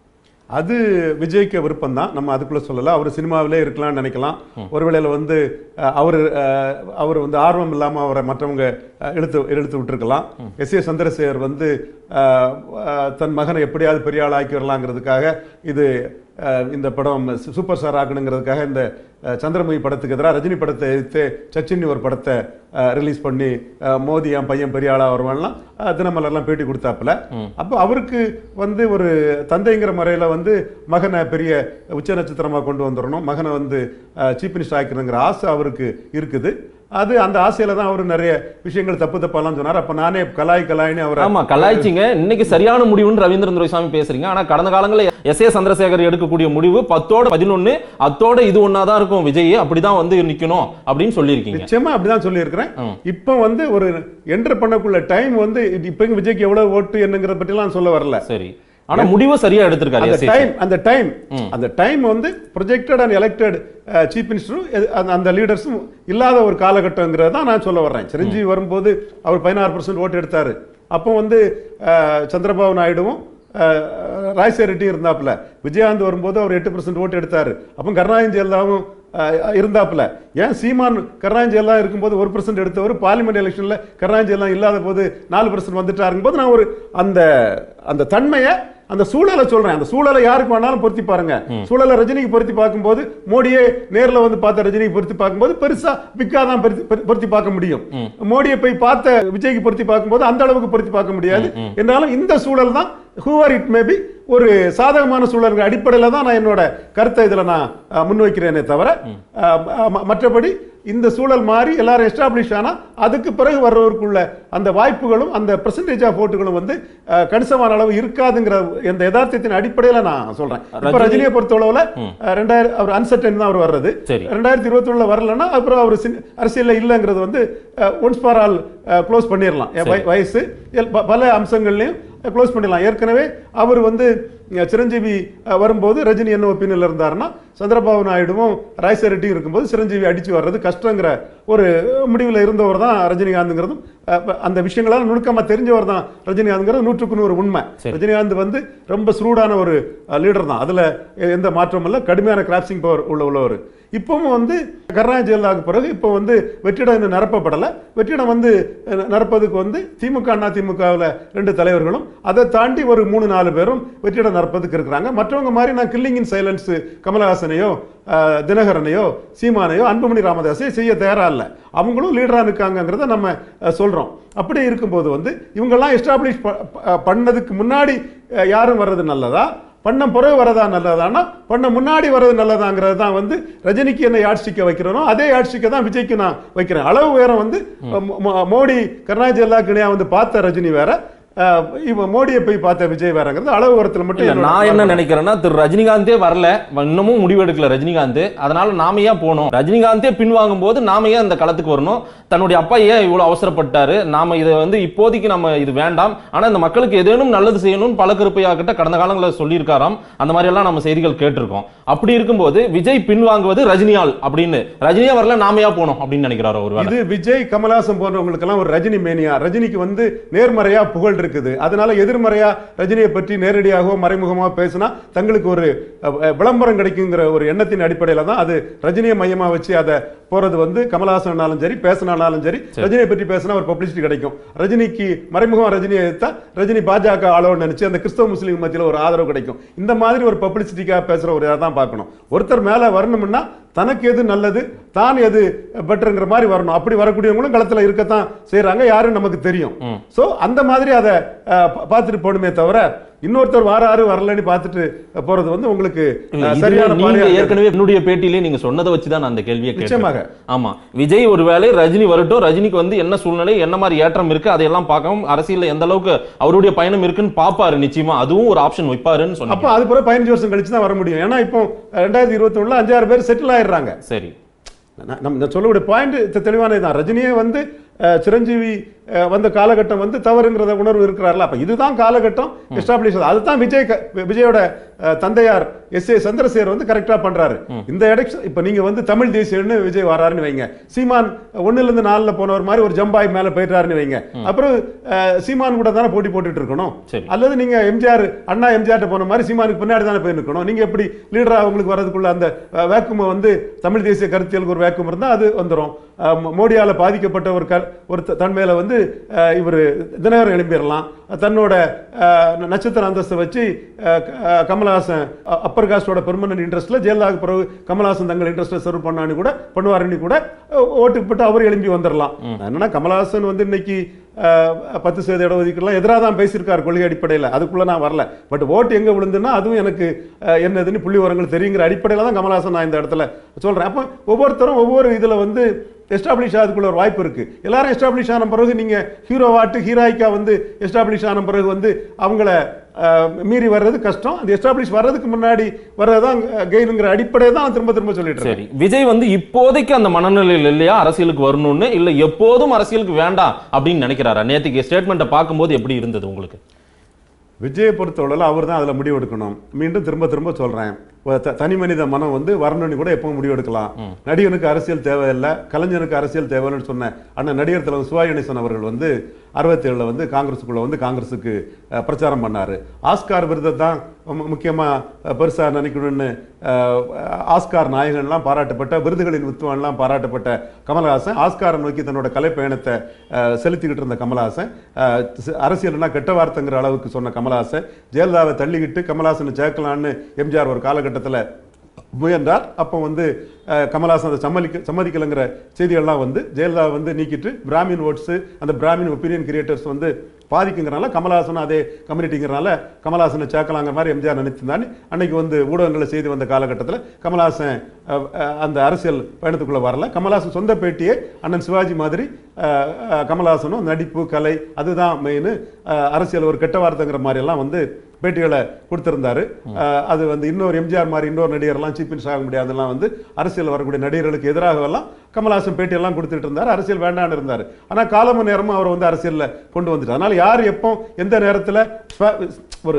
அது விஜய்க்கு விருப்பம் தான் நம்ம அதுக்குள்ள சொல்லல அவர் சினிமாவிலே இருக்கலாம்னு நினைக்கலாம் ஒருவேளையில வந்து அஹ், அவர் அஹ், அவர் வந்து ஆர்வம் இல்லாம அவரை மற்றவங்க அஹ், இழுத்து இழுத்து விட்டுருக்கலாம் எஸ் ஏ சந்திரசேகர் வந்து அஹ், அஹ், தன் மகனை எப்படியாவது பெரிய ஆள் ஆக்கி வரலாங்கிறதுக்காக இது அஹ், இந்த படம் சு- சூப்பர் ஸ்டார் ஆக்கணுங்கிறதுக்காக இந்த அஹ், சந்திரமுகி படத்துக்கு எதிராக ரஜினி படத்தை எடுத்து சச்சின் ஒரு படத்தை ரிலீஸ் பண்ணி அஹ், மோதி என் பையன் பெரிய ஆளா வருவான்லாம் அஹ், தினமலர்லாம் பேட்டி கொடுத்தாப்புல அப்போ அவருக்கு வந்து ஒரு தந்தைங்கிற முறையில வந்து மகனை பெரிய உச்ச நட்சத்திரமா கொண்டு வந்துடணும் மகனை வந்து சீஃப் மினிஸ்டர் ஆக்கணுங்கிற ஆசை அவருக்கு இருக்குது அது அந்த ஆசையில தான் அவர் நிறைய விஷயங்கள் தப்பு தப்பாலாம் சொன்னார் அப்ப நானே கலாய் கலாய்னு அவரை ஆமா கலாய்ச்சிங்க இன்னைக்கு சரியான முடிவுன்னு ரவீந்திரன் துரைசாமி பேசுறீங்க ஆனா கடந்த காலங்களில் எஸ் ஏ சந்திரசேகர் எடுக்கக்கூடிய முடிவு பத்தோட பதினொன்னு அத்தோட இது ஒன்னாதான் இருக்கும் விஜய் அப்படிதான் வந்து நிக்கணும் அப்படின்னு சொல்லியிருக்கீங்க நிச்சயமா அப்படிதான் சொல்லியிருக்கிறேன் ம். இப்போ வந்து ஒரு என்டர் பண்ணக்குள்ள டைம் வந்து இப்போ விஜய்க்கு எவ்வளவு ஓட்டு என்னங்கிறத பற்றிலாம் சொல்ல வரல சரி ஆனா முடிவு சரியா எடுத்திருக்காரு அந்த எஸ் ஏ டைம் அந்த டைம் அந்த டைம் வந்து ப்ரொஜெக்டட் அண்ட் எலெக்டட் சீஃப் மினிஸ்டரும் அந்த லீடர்ஸும் இல்லாத ஒரு காலகட்டங்கிறத தான் நான் சொல்ல வர்றேன் சிரஞ்சீவி வரும்போது அவர் பதினாறு பர்சன்ட் ஓட்டு எடுத்தாரு அப்போ வந்து அஹ், சந்திரபாபு நாயுடுவும் அஹ், ராஜசேகர் ரெட்டி இருந்தாப்புல விஜயகாந்த் வரும்போது அவர் எட்டு பர்சன்ட் ஓட்டு எடுத்தாரு அப்போ கருணாநிதி ஜெயலலிதாவும் அஹ், இருந்தாப்புல ஏன் சீமான் கருணாநிதி ஜெயலலிதா இருக்கும்போது ஒரு பர்சன்ட் எடுத்தவர் பார்லிமெண்ட் எலெக்ஷன்ல கருணாநிதி ஜெயலலிதா இல்லாத போது நாலு பர்சன்ட் வந்துட்டாருங்க போது நான் ஒரு அந்த அந்த தன்மையை அந்த சூழலை சொல்றேன் அந்த சூழலை யாருக்கு வேணாலும் பொருத்தி பாருங்க சூழலை ரஜினிக்கு பொருத்தி பார்க்கும்போது மோடியே நேர்ல வந்து பார்த்த ரஜினிக்கு பொருத்தி பார்க்கும்போது பெருசா பிக்கா தான் பொருத்தி- பொருத்தி- பொருத்தி பார்க்க முடியும் மோடியை போய் பார்த்த விஜய்க்கு பொருத்தி பார்க்கும்போது அந்த அளவுக்கு பொருத்தி பார்க்க முடியாது என்றாலும் இந்த சூழல் தான் ஹூவர் இட் மேபி ஒரு சாதகமான சூழல்கள் அடிப்படையில் தான் நான் என்னோட கருத்தை இதுல நான் அஹ், முன்வைக்கிறேனே தவிர அஹ், ம- மற்றபடி இந்த சூழல் மாறி எல்லாரும் எஸ்டாப்ளிஷ் ஆனா அதுக்கு பிறகு வர்றவருக்குள்ள அந்த வாய்ப்புகளும் அந்த பெர்சன்டேஜ் ஆஃப் ஓட்டுகளும் வந்து அஹ், கணிசமான அளவு இருக்காதுங்கிற இந்த யதார்த்தத்தின் அடிப்படையில நான் சொல்றேன் இப்ப ரஜினி- ரஜினியை பொறுத்தளவுல அஹ், ரெண்டாயிரம் அவர் அன்சர்டன் தான் அவர் வர்றது சரி. ரெண்டாயிரத்தி இருபத்தி ஒண்ணுல வரலன்னா அப்புறம் அவர் சின்- அரசியல்ல இல்லைங்கிறது வந்து ஒன்ஸ் ஃபார் ஆல் க்ளோஸ் பண்ணிடலாம் என் வய- வயசு எல்- ப- பல அம்சங்கள்லையும் க்ளோஸ் பண்ணிடலாம் ஏற்கனவே அவர் வந்து அஹ், சிரஞ்சீவி அஹ், வரும்போது ரஜினி என்ன ஒப்பீனியல் இருந்தாருன்னா சந்திரபாபு நாயுடுவும் ராய்சா ரெட்டியும் இருக்கும்போது சிரஞ்சீவி அடிச்சு வர்றது கஷ்டங்கிற ஒரு முடிவில் இருந்தவர் தான் ரஜினிகாந்த்ங்கிறதும் அஹ், அந்த விஷயங்களால நுணுக்கமா தெரிஞ்சவர் தான் ரஜினிகாந்த்ங்கிறது நூற்றுக்கு நூறு உண்மை சரி. ரஜினிகாந்த் வந்து ரொம்ப சூடான ஒரு லீடர் தான் அதுல எ- எந்த மாற்றமும் இல்லை கடுமையான கிராப்சிங் பவர் உள்ள உள்ளவர் இப்பவும் வந்து கருணாநிதி ஜெயலலிதாவுக்கு பிறகு இப்போ வந்து வெற்றிடம் இன்னும் நிரப்பப்படலை வெற்றிடம் வந்து அஹ், நிரப்பதுக்கு வந்து திமுக அண்ணா திமுகவில் ரெண்டு தலைவர்களும் அதை தாண்டி ஒரு மூணு நாலு பேரும் வெற்றிடம் நிரப்பதுக்கு இருக்கிறாங்க மற்றவங்க மாதிரி நான் கில்லிங் இன் சைலன்ஸ் கமலஹாசனையோ அஹ், தினகரனையோ சீமானையோ அன்புமணி ராமதாஸையோ செய்ய தயாரா இல்லை அவங்களும் லீடரா இருக்காங்கங்கிறத நம்ம அஹ், சொல்றோம் அப்படி இருக்கும்போது வந்து இவங்கெல்லாம் எஸ்டாப்ளிஷ் பண்ணதுக்கு முன்னாடி அஹ், யாரும் வர்றது நல்லதா பண்ண பிறகு வரதா நல்லதானா பண்ண முன்னாடி வர்றது நல்லதாங்கிறது தான் வந்து ரஜினிக்கு என்ன யாட்சிக்க வைக்கிறனோ அதே யாட்சிக்க தான் விஜய்க்கு நான் வைக்கிறேன் அளவு உயரம் வந்து மோ- மோ- மோடி கருணாநிதி எல்லா வந்து பார்த்த ரஜினி வேற அஹ், இவ மோடியை போய் பார்த்த விஜய் வேறங்கிறது அளவு உயரத்தில் மட்டும் இல்ல என்னோட நான் என்ன பார்வை. நினைக்கிறேன்னா திரு ரஜினிகாந்தே வரல இன்னமும் முடிவெடுக்கல ரஜினிகாந்த் அதனால நாம ஏன் போனோம் ரஜினிகாந்தே பின்வாங்கும் போது நாம ஏன் இந்த களத்துக்கு வரணும் தன்னுடைய அப்பா ஏன் இவ்வளவு அவசரப்பட்டாரு நாம இதை வந்து இப்போதைக்கு நம்ம இது வேண்டாம் ஆனா இந்த மக்களுக்கு ஏதேனும் நல்லது செய்யணும் பல கருப்பையா கிட்ட கடந்த காலங்களில் சொல்லியிருக்காராம் அந்த மாதிரி எல்லாம் நம்ம செய்திகள் கேட்டிருக்கோம் அப்படி இருக்கும்போது விஜய் பின்வாங்குவது ரஜினியால் அப்படின்னு ரஜினியா வரல நாம ஏன் போனோம் அப்படின்னு நினைக்கிறாரோ ஒரு இது விஜய் கமலஹாசன் போன்றவங்களுக்கு எல்லாம் ஒரு ரஜினி மேனியா ரஜினிக்கு வந்து நேர்மறையா புகழ் இருக்குது அதனால எதிர்மறையா ரஜினியை பற்றி நேரடியாகவோ மறைமுகமாக பேசினா தங்களுக்கு ஒரு அஹ், அஹ், விளம்பரம் கிடைக்குங்கிற ஒரு எண்ணத்தின் அடிப்படையில தான் அது ரஜினியை மையமா வச்சு அதை போறது வந்து கமலஹாசனாலும் சரி பேசினாலும் சரி ரஜினியை பற்றி பேசினா ஒரு பப்ளிசிட்டி கிடைக்கும் ரஜினிக்கு மறைமுகம் ரஜினியை எடுத்தா ரஜினி பாஜக ஆளோன்னு நினைச்சு அந்த கிறிஸ்தவ முஸ்லீம் மத்தியில் ஒரு ஆதரவு கிடைக்கும் இந்த மாதிரி ஒரு பப்ளிசிட்டிக்காக பேசுற ஒரு இதை தான் பார்க்கணும் ஒருத்தர் மேல வரணும்னா தனக்கு எது நல்லது தான் எது பெட்டருங்கிற மாதிரி வரணும் அப்படி வரக்கூடியவங்களும் களத்துல இருக்கத்தான் செய்றாங்க யாரும் நமக்கு தெரியும் சோ அந்த மாதிரி அதை அஹ், பா- பார்த்துட்டு போகணுமே தவிர இன்னொருத்தர் வாராரு வரலன்னு பார்த்துட்டு போறது வந்து உங்களுக்கு இல்ல, அஹ், இதுவே சரியான நீங்க பாதையா இருக்காது. ஏற்கனவே என்னுடைய பேட்டியிலே நீங்க சொன்னதை வச்சு தான் நான் அந்த கேள்வியை கேட்டேன் நிச்சயமாக. ஆமா விஜய் ஒருவேளை ரஜினி வரட்டும் ரஜினிக்கு வந்து என்ன சூழ்நிலை என்ன மாதிரி ஏற்றம் இருக்கு அதையெல்லாம் பார்க்கவும் அரசியல்ல எந்த அளவுக்கு அவருடைய பயணம் இருக்குன்னு பாப்பாரு நிச்சயமா அதுவும் ஒரு ஆப்ஷன் வைப்பாருன்னு சொன்னாங்க அப்ப அது பிறகு பதினஞ்சு வருஷம் கழிச்சு தான் வர முடியும் ஏன்னா இப்போ ரெண்டாயிரத்தி இருபத்தி ஒண்ணுல அஞ்சாறு பேர் செட்டில் ஆயிடுறாங்க சரி நான் நம்ம நான் சொல்லக்கூடிய பாயிண்ட் தெளிவானது தான் ரஜினியே வந்து அஹ், சிரஞ்சீவி அஹ், வந்த காலகட்டம் வந்து தவறுங்கிறத உணர்வு இருக்கிறார்ல அப்ப இதுதான் காலகட்டம் எஸ்டாப்ளிஷ் அதுதான் விஜய் க- விஜயோட அஹ், தந்தையார் எஸ் ஏ சந்திரசேகர் வந்து கரெக்டா பண்றாரு இந்த எலெக்ஷன் இப்ப நீங்க வந்து தமிழ் தேசியம்னு விஜய் வராருன்னு வைங்க சீமான் ஒண்ணுல இருந்து நாலுல போனவர் மாதிரி ஒரு ஜம்பாய் மேல போயிட்டாருன்னு வைங்க அப்புறம் அஹ், சீமான் கூட தானே போட்டி போட்டுட்டு இருக்கணும் சரி. அல்லது நீங்க எம்ஜிஆர் அண்ணா எம்ஜிஆர் போன மாதிரி சீமானுக்கு பின்னாடி தானே போயிருக்கணும் நீங்க எப்படி லீடரா உங்களுக்கு வரதுக்குள்ள அந்த வேக்குமை வந்து தமிழ் தேசிய கருத்தியலுக்கு ஒரு வேக்கம் இருந்தா அது வந்துரும் அஹ் மோ- மோடியால பாதிக்கப்பட்ட ஒரு க- ஒரு த- தன்மையில வந்து இவர் தினகரன் எழும்பிடலாம் தன்னோட அஹ், ந- நட்சத்திர அந்தஸ்தை வச்சு அஹ், க- அஹ், கமலஹாசன் அ- அப்பர் காஸ்டோட பெர்மனன்ட் இன்ட்ரெஸ்ட்ல ஜெயலலிதாவுக்கு பிறகு கமலஹாசன் தங்கள் இன்ட்ரெஸ்ட்டை சர்வ் பண்ணான்னு கூட பண்ணுவாருன்னு கூட அஹ், ஓட்டுக்கு போட்டு அவர் எழும்பி வந்துடலாம் என்னன்னா கமலஹாசன் வந்து இன்னைக்கு அஹ், பத்து சதவீத இடஒதுக்கீடுலாம் எதிராக தான் பேசியிருக்கார் கொள்கை அடிப்படையில் அதுக்குள்ள நான் வரல பட் ஓட்டு எங்க விழுந்துன்னா அதுவும் எனக்கு அஹ், என்னதுன்னு புள்ளி விவரங்கள் தெரியுங்கிற அடிப்படையில் தான் கமலஹாசன் நான் இந்த இடத்துல சொல்றேன் அப்போ ஒவ்வொருத்தரும் ஒவ்வொரு இதுல வந்து எஸ்டாப்ளிஷ் ஆகிறதுக்குள்ள ஒரு வாய்ப்பு இருக்கு எல்லாரும் எஸ்டாப்ளிஷ் ஆன பிறகு நீங்க ஹீரோவாட்டு ஹீராய்க்கா வந்து எஸ்டாப்ளிஷ் ஆன பிறகு வந்து அவங்கள அஹ், மீறி வர்றது கஷ்டம் அந்த எஸ்டாப்ளிஷ் வர்றதுக்கு முன்னாடி வர்றதுதான் கெயினுங்கிற அடிப்படையை தான் நான் திரும்ப திரும்ப சொல்லிட்டு இருக்கேன் சரி விஜய் வந்து இப்போதைக்கு அந்த மனநிலையில் இல்லையா அரசியலுக்கு வரணும்னு இல்ல எப்போதும் அரசியலுக்கு வேண்டாம் அப்படின்னு நினைக்கிறாரா நேத்துக்கு ஸ்டேட்மெண்ட்டை பார்க்கும்போது எப்படி இருந்தது உங்களுக்கு விஜயை பொறுத்தவரையில் அவர் தான் அதில் முடிவு எடுக்கணும் மீண்டும் திரும்ப திரும்ப சொல்கிறேன் தனி மனித மனம் வந்து வரணும்னு கூட எப்பவும் முடிவு எடுக்கலாம் நடிகனுக்கு அரசியல் தேவையில்லை கலைஞனுக்கு அரசியல் தேவையில்லைன்னு சொன்ன அண்ணன் நடிகர் தலைவர் சிவாஜி கணேசன் அவர்கள் வந்து அறுபத்தேழில் வந்து காங்கிரஸுக்குள்ள வந்து காங்கிரஸுக்கு அஹ், பிரச்சாரம் பண்ணார் ஆஸ்கார் விருதை தான் முக்கியமாக பெருசாக நினைக்கணும்னு அஹ், ஆஸ்கார் நாயகன்லாம் பாராட்டப்பட்ட விருதுகளின் வித்துவான்லாம் பாராட்டப்பட்ட கமலஹாசன் ஆஸ்காரை நோக்கி தன்னோட கலை பயணத்தை அஹ், செலுத்திக்கிட்டு இருந்த கமலஹாசன் அஹ், சி- அரசியல்னா கெட்ட வார்த்தைங்கிற அளவுக்கு சொன்ன கமலஹாசன் ஜெயலலிதாவை தள்ளிக்கிட்டு கமலஹாசனை சேர்க்கலான்னு எம்ஜிஆர் ஒரு காலகட்டத்தில் முயன்றார் அப்போ வந்து அஹ், கமலஹாசன் அதை சம்மதிக்க சம்மதிக்கலைங்கிற செய்திகள்லாம் வந்து ஜெயலலிதா வந்து நீக்கிட்டு பிராமின் ஓட்ஸு அந்த பிராமின் ஒப்பீனியன் கிரியேட்டர்ஸ் வந்து பாதிக்குங்கிறனால கமலஹாசன் அதே கம்யூனிட்டிங்கிறனால கமலஹாசனை சேர்க்கலாங்கிற மாதிரி எம்ஜிஆர் நினைத்திருந்தான்னு அன்னைக்கு வந்து ஊடகங்களில் செய்தி வந்த காலகட்டத்தில் கமலஹாசன் அஹ், அஹ், அந்த அரசியல் பயணத்துக்குள்ள வரல கமலஹாசன் சொந்த பேட்டியே அண்ணன் சிவாஜி மாதிரி அஹ், அஹ், கமலஹாசனும் நடிப்பு கலை அதுதான் மெயின் அரசியல் ஒரு கெட்ட வார்த்தைங்கிற மாதிரி எல்லாம் வந்து பேட்டிகளை கொடுத்திருந்தாரு அஹ், அது வந்து இன்னொரு எம்ஜிஆர் மாதிரி இன்னொரு நடிகர்லாம் சீஃப் மினிஸ்டர் ஆக முடியாதெல்லாம் வந்து அரசியல் வரக்கூடிய நடிகர்களுக்கு எதிராக எல்லாம் கமலஹாசன் பேட்டியெல்லாம் கொடுத்துட்டு இருந்தார் அரசியல் வேண்டான்னு இருந்தார் ஆனா காலமும் நேரமும் அவர் வந்து அரசியல்ல கொண்டு வந்துட்டார் அதனால யார் எப்போ எந்த நேரத்துல ஸ்வ- ஒரு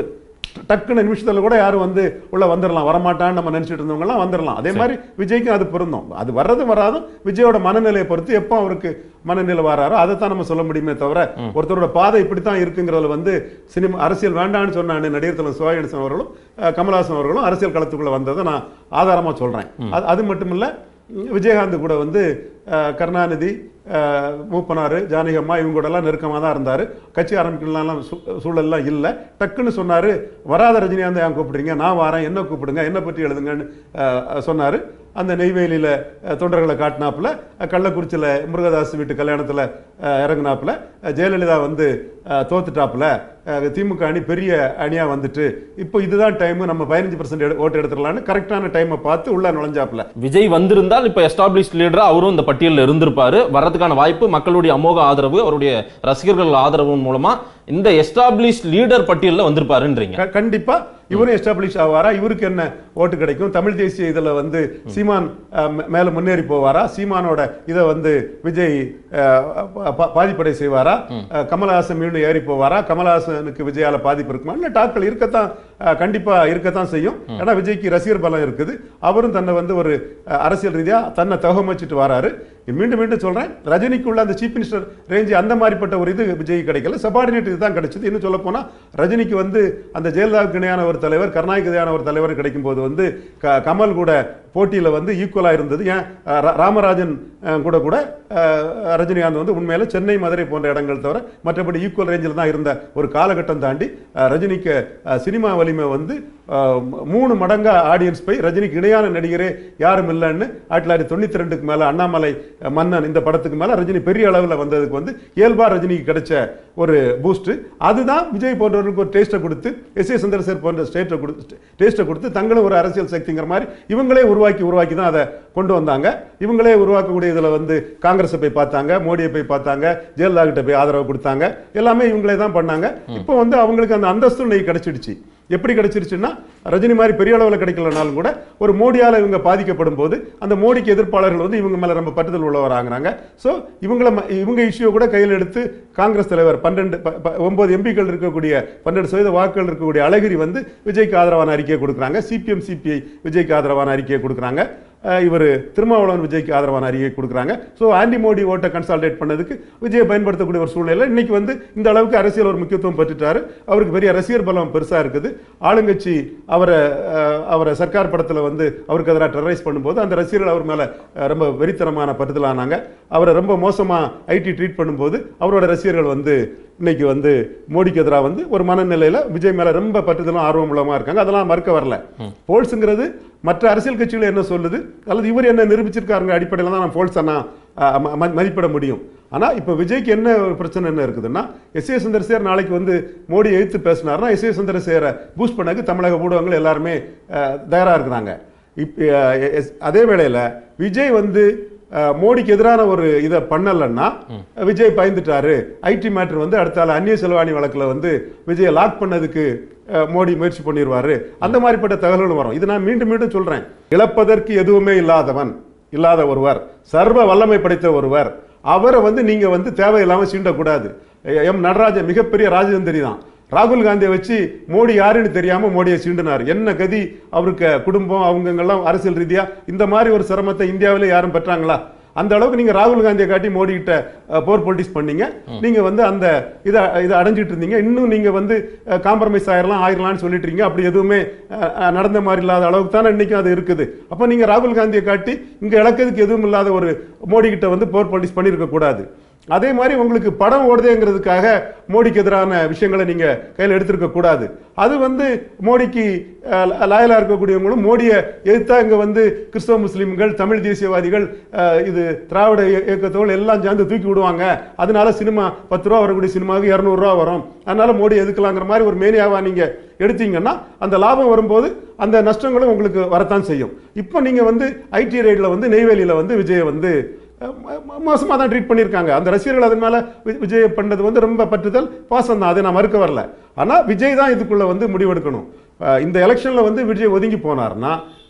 டக்குன்னு நிமிஷத்துல கூட யாரும் வந்து உள்ள வந்துடலாம் வரமாட்டான்னு நம்ம நினைச்சிட்டு இருந்தவங்கலாம் வந்துடலாம் அதே மாதிரி விஜய்க்கும் அது பொருந்தும் அது வர்றது வராதும் விஜயோட மனநிலையை பொறுத்து எப்போ அவருக்கு மனநிலை வராரோ அதை தான் நம்ம சொல்ல முடியுமே தவிர ஒருத்தரோட பாதை இப்படித்தான் இருக்குங்கிறதுல வந்து சினிமா அரசியல் வேண்டாம்னு சொன்னான்னு நடிகர் தலைவர் சிவாஜி அவர்களும் அஹ், கமலஹாசன் அவர்களும் அரசியல் களத்துக்குள்ள வந்ததை நான் ஆதாரமா சொல்றேன் அது அது மட்டும் இல்ல விஜயகாந்த் கூட வந்து அஹ், கருணாநிதி அஹ், மூப்பனார் ஜானகம்மா இவங்க கூட எல்லாம் நெருக்கமாக தான் இருந்தார் கட்சி ஆரம்பிக்கலாம் சூழல்லாம் இல்லை டக்குன்னு சொன்னார் வராத ரஜினிகாந்த் ஏன் கூப்பிடுறீங்க நான் வரேன் என்ன கூப்பிடுங்க என்ன பற்றி எழுதுங்கன்னு சொன்னார் அந்த நெய்வேலியில் தொண்டர்களை காட்டினாப்புல கள்ளக்குறிச்சியில் முருகதாஸ் வீட்டு கல்யாணத்தில் இறங்குனாப்புல ஜெயலலிதா வந்து அஹ், தோத்துட்டாப்புல அஹ், திமுக அணி பெரிய அணியாக வந்துட்டு இப்போ இதுதான் டைம் நம்ம பதினஞ்சு பர்சன்ட் ஓட்டு எடுத்துடலான்னு கரெக்டான டைமை பார்த்து உள்ள நுழைஞ்சாப்புல விஜய் வந்திருந்தால் இப்ப எஸ்டாப்ளிஷ் லீடரா அவரும் இந்த பட்டியலில் இருந்திருப்பாரு வர்றதுக்கான வாய்ப்பு மக்களுடைய அமோக ஆதரவு அவருடைய ரசிகர்கள் ஆதரவு மூலமா இந்த எஸ்டாப்ளிஷ் லீடர் பட்டியலில் வந்திருப்பாருன்றீங்க க- கண்டிப்பா இவரும் எஸ்டாப்ளிஷ் ஆவாரா இவருக்கு என்ன ஓட்டு கிடைக்கும் தமிழ் தேசிய இதுல வந்து சீமான் அஹ், மே- மேல முன்னேறி போவாரா சீமானோட இதை வந்து விஜய் அஹ், பா- பா- பாதிப்படை செய்வாரா அஹ், கமலஹாசன் மீண்டும் ஏறி போவாரா கமலஹாசனுக்கு விஜயால பாதிப்பு இருக்குமா இல்ல டாக்கள் இருக்கத்தான் அஹ், கண்டிப்பா இருக்கத்தான் செய்யும் ஏன்னா விஜய்க்கு ரசிகர் பலம் இருக்குது அவரும் தன்னை வந்து ஒரு அஹ், அரசியல் ரீதியா தன்னை தகவமைச்சிட்டு வராரு மீண்டும் மீண்டும் சொல்றேன் ரஜினிக்குள்ள அந்த சீஃப் மினிஸ்டர் ரேஞ்சு அந்த மாதிரிப்பட்ட ஒரு இது விஜய் கிடைக்கல சபார்டினேட் இதுதான் கிடைச்சது இன்னும் சொல்ல போனா ரஜினிக்கு வந்து அந்த ஜெயலலிதாவுக்கு இணையான ஒரு தலைவர் கருணாநிதிக்கு இணையான ஒரு தலைவர் கிடைக்கும் போது வந்து க- கமல் கூட போட்டியில வந்து ஈக்குவலா இருந்தது ஏன் அஹ், ரா- ராமராஜன் அஹ், கூட கூட அஹ், ரஜினிகாந்த் வந்து உண்மையில சென்னை மதுரை போன்ற இடங்கள் தவிர மற்றபடி ஈக்குவல் ரேஞ்சில் தான் இருந்த ஒரு காலகட்டம் தாண்டி அஹ், ரஜினிக்கு அஹ், சினிமா வலிமை வந்து அஹ், மூணு மடங்கா ஆடியன்ஸ் போய் ரஜினிக்கு இணையான நடிகரே யாரும் இல்லைன்னு ஆயிரத்தி தொள்ளாயிரத்தி தொண்ணூத்தி ரெண்டுக்கு மேல அண்ணாமலை அஹ், மன்னன் இந்த படத்துக்கு மேல ரஜினி பெரிய அளவில் வந்ததுக்கு வந்து இயல்பா ரஜினிக்கு கிடைச்ச ஒரு பூஸ்ட் அதுதான் விஜய் போன்றவர்களுக்கு ஒரு டேஸ்ட்டை கொடுத்து எஸ் ஏ சந்திரசேகர் போன்ற ஸ்டேட்டை கொடுத்து டேஸ்ட்டை கொடுத்து தங்களும் ஒரு அரசியல் சக்திங்கிற மாதிரி இவங்களே உருவாக்கி உருவாக்கி தான் அதை கொண்டு வந்தாங்க இவங்களே உருவாக்கக்கூடிய இதுல வந்து காங்கிரஸை போய் பார்த்தாங்க மோடியை போய் பார்த்தாங்க ஜெயலலிதா கிட்ட போய் ஆதரவு கொடுத்தாங்க எல்லாமே இவங்களே தான் பண்ணாங்க இப்போ வந்து அவங்களுக்கு அந்த அந்தஸ்து இன்னைக்கு கிடைச்சிடுச்சு எப்படி கிடைச்சிருச்சுன்னா ரஜினி மாதிரி பெரிய அளவில் கிடைக்கலனாலும் கூட ஒரு மோடியால இவங்க பாதிக்கப்படும் போது அந்த மோடிக்கு எதிர்ப்பாளர்கள் வந்து இவங்க மேல ரொம்ப பட்டுதல் உள்ளவராங்கிறாங்க ஸோ இவங்கள ம- இவங்க இஷ்யூ கூட கையில் எடுத்து காங்கிரஸ் தலைவர் பன்னெண்டு ப- ப- ஒன்பது எம்பிக்கள் இருக்கக்கூடிய பன்னெண்டு சதவீத வாக்குகள் இருக்கக்கூடிய அழகிரி வந்து விஜய்க்கு ஆதரவான அறிக்கையை கொடுக்குறாங்க சிபிஎம் சிபிஐ விஜய்க்கு ஆதரவான அறிக்கையை கொடுக்குறாங்க இவர் திருமாவளவன் விஜய்க்கு ஆதரவான அறிக்கை கொடுக்குறாங்க ஸோ ஆன்டி மோடி ஓட்டை கன்சால்டேட் பண்ணதுக்கு விஜயை பயன்படுத்தக்கூடிய ஒரு சூழ்நிலை இன்னைக்கு வந்து இந்த அளவுக்கு அரசியல் ஒரு முக்கியத்துவம் பெற்றுட்டாரு அவருக்கு பெரிய ரசிகர் பலம் பெருசா இருக்குது ஆளுங்கட்சி அவரை அஹ், அவரை சர்க்கார் படத்துல வந்து அவருக்கு எதிராக டெரரைஸ் பண்ணும்போது அந்த ரசிகர்கள் அவர் மேல அஹ், ரொம்ப வெறித்தனமான பட்டுதலானாங்க அவரை ரொம்ப மோசமா ஐடி ட்ரீட் பண்ணும்போது அவரோட ரசிகர்கள் வந்து இன்னைக்கு வந்து மோடிக்கு எதிராக வந்து ஒரு மனநிலையில விஜய் மேல ரொம்ப பட்டுதலும் ஆர்வம் உள்ளமா இருக்காங்க அதெல்லாம் மறுக்க வரல போல்ஸுங்கிறது மற்ற அரசியல் கட்சிகள் என்ன சொல்லுது அல்லது இவர் என்ன நிரூபிச்சிருக்காருங்க அடிப்படையில் தான் நான் போல்ஸ் நான் அஹ், ம- ம- மதிப்பிட முடியும் ஆனா இப்போ விஜய்க்கு என்ன ஒரு பிரச்சனை என்ன இருக்குதுன்னா எஸ் ஏ சந்திரசேகர் நாளைக்கு வந்து மோடி எதிர்த்து பேசினாருன்னா எஸ் ஏ சந்திரசேகரை பூஸ்ட் பண்ணக்கு தமிழக ஊடகங்கள் எல்லாருமே அஹ், தயாரா இருக்கிறாங்க இப் அஹ், எஸ்- அதே வேளையில விஜய் வந்து அஹ், மோடிக்கு எதிரான ஒரு இதை பண்ணலன்னா விஜய் பயந்துட்டாரு ஐடி மேட்டர் வந்து அடுத்தால அந்நிய செலவாணி வழக்குல வந்து விஜயை லாக் பண்ணதுக்கு அஹ், மோடி முயற்சி பண்ணிடுவாரு அந்த மாதிரிப்பட்ட தகவல்கள் வரும் இது நான் மீண்டும் மீண்டும் சொல்றேன் இழப்பதற்கு எதுவுமே இல்லாதவன் இல்லாத ஒருவர் சர்வ வல்லமை படைத்த ஒருவர் அவரை வந்து நீங்க வந்து தேவையில்லாம சீண்டக்கூடாது எ- எம் நடராஜன் மிகப்பெரிய ராஜதந்திரி தான் ராகுல் காந்தியை வச்சு மோடி யாருன்னு தெரியாம மோடியை சீண்டினார் என்ன கதி அவருக்கு குடும்பம் அவங்கெல்லாம் அரசியல் ரீதியா இந்த மாதிரி ஒரு சிரமத்தை இந்தியாவிலே யாரும் பெற்றாங்களா அந்த அளவுக்கு நீங்க ராகுல் காந்தியை காட்டி மோடி கிட்ட அஹ், போர் பொலிட்டிக்ஸ் பண்ணீங்க நீங்க வந்து அந்த இதை இதை அடைஞ்சிட்டு இருந்தீங்க இன்னும் நீங்க வந்து காம்ப்ரமைஸ் ஆயிரலாம் ஆயிரலாம்னு சொல்லிட்டு இருக்கீங்க அப்படி எதுவுமே அஹ், அஹ், நடந்த மாதிரி இல்லாத அளவுக்கு தானே இன்னைக்கும் அது இருக்குது அப்ப நீங்க ராகுல் காந்தியை காட்டி இங்க இழக்கிறதுக்கு எதுவும் இல்லாத ஒரு மோடி கிட்ட வந்து போர் பொலிட்டிக்ஸ் பண்ணியிருக்க கூடாது அதே மாதிரி உங்களுக்கு படம் ஓடுதேங்கிறதுக்காக மோடிக்கு எதிரான விஷயங்களை நீங்க கையில் எடுத்திருக்க கூடாது அது வந்து மோடிக்கு லாயலா இருக்கக்கூடியவங்களும் மோடியை எதிர்த்தா இங்க வந்து கிறிஸ்தவ முஸ்லிம்கள் தமிழ் தேசியவாதிகள் அஹ், இது திராவிட இய- இயக்கத்தோடு எல்லாம் சேர்ந்து தூக்கி விடுவாங்க அதனால சினிமா பத்து ரூபா வரக்கூடிய சினிமாவுக்கு இரநூறுவா வரும் அதனால மோடி எதுக்கலாங்கிற மாதிரி ஒரு மேனியாவா நீங்க எடுத்தீங்கன்னா அந்த லாபம் வரும்போது அந்த நஷ்டங்களும் உங்களுக்கு வரத்தான் செய்யும் இப்போ நீங்க வந்து ஐடி ரைட்ல வந்து நெய்வேலியில வந்து விஜயை வந்து மோசமாக தான் ட்ரீட் பண்ணியிருக்காங்க அந்த ரசிகர்கள் அதன் மேலே விஜய் பண்ணது வந்து ரொம்ப பற்றுதல் பாசம் தான் அதை நான் மறுக்க வரல ஆனால் விஜய் தான் இதுக்குள்ள வந்து முடிவெடுக்கணும் அஹ் இந்த எலெக்ஷனில் வந்து விஜய் ஒதுங்கி போனார்னா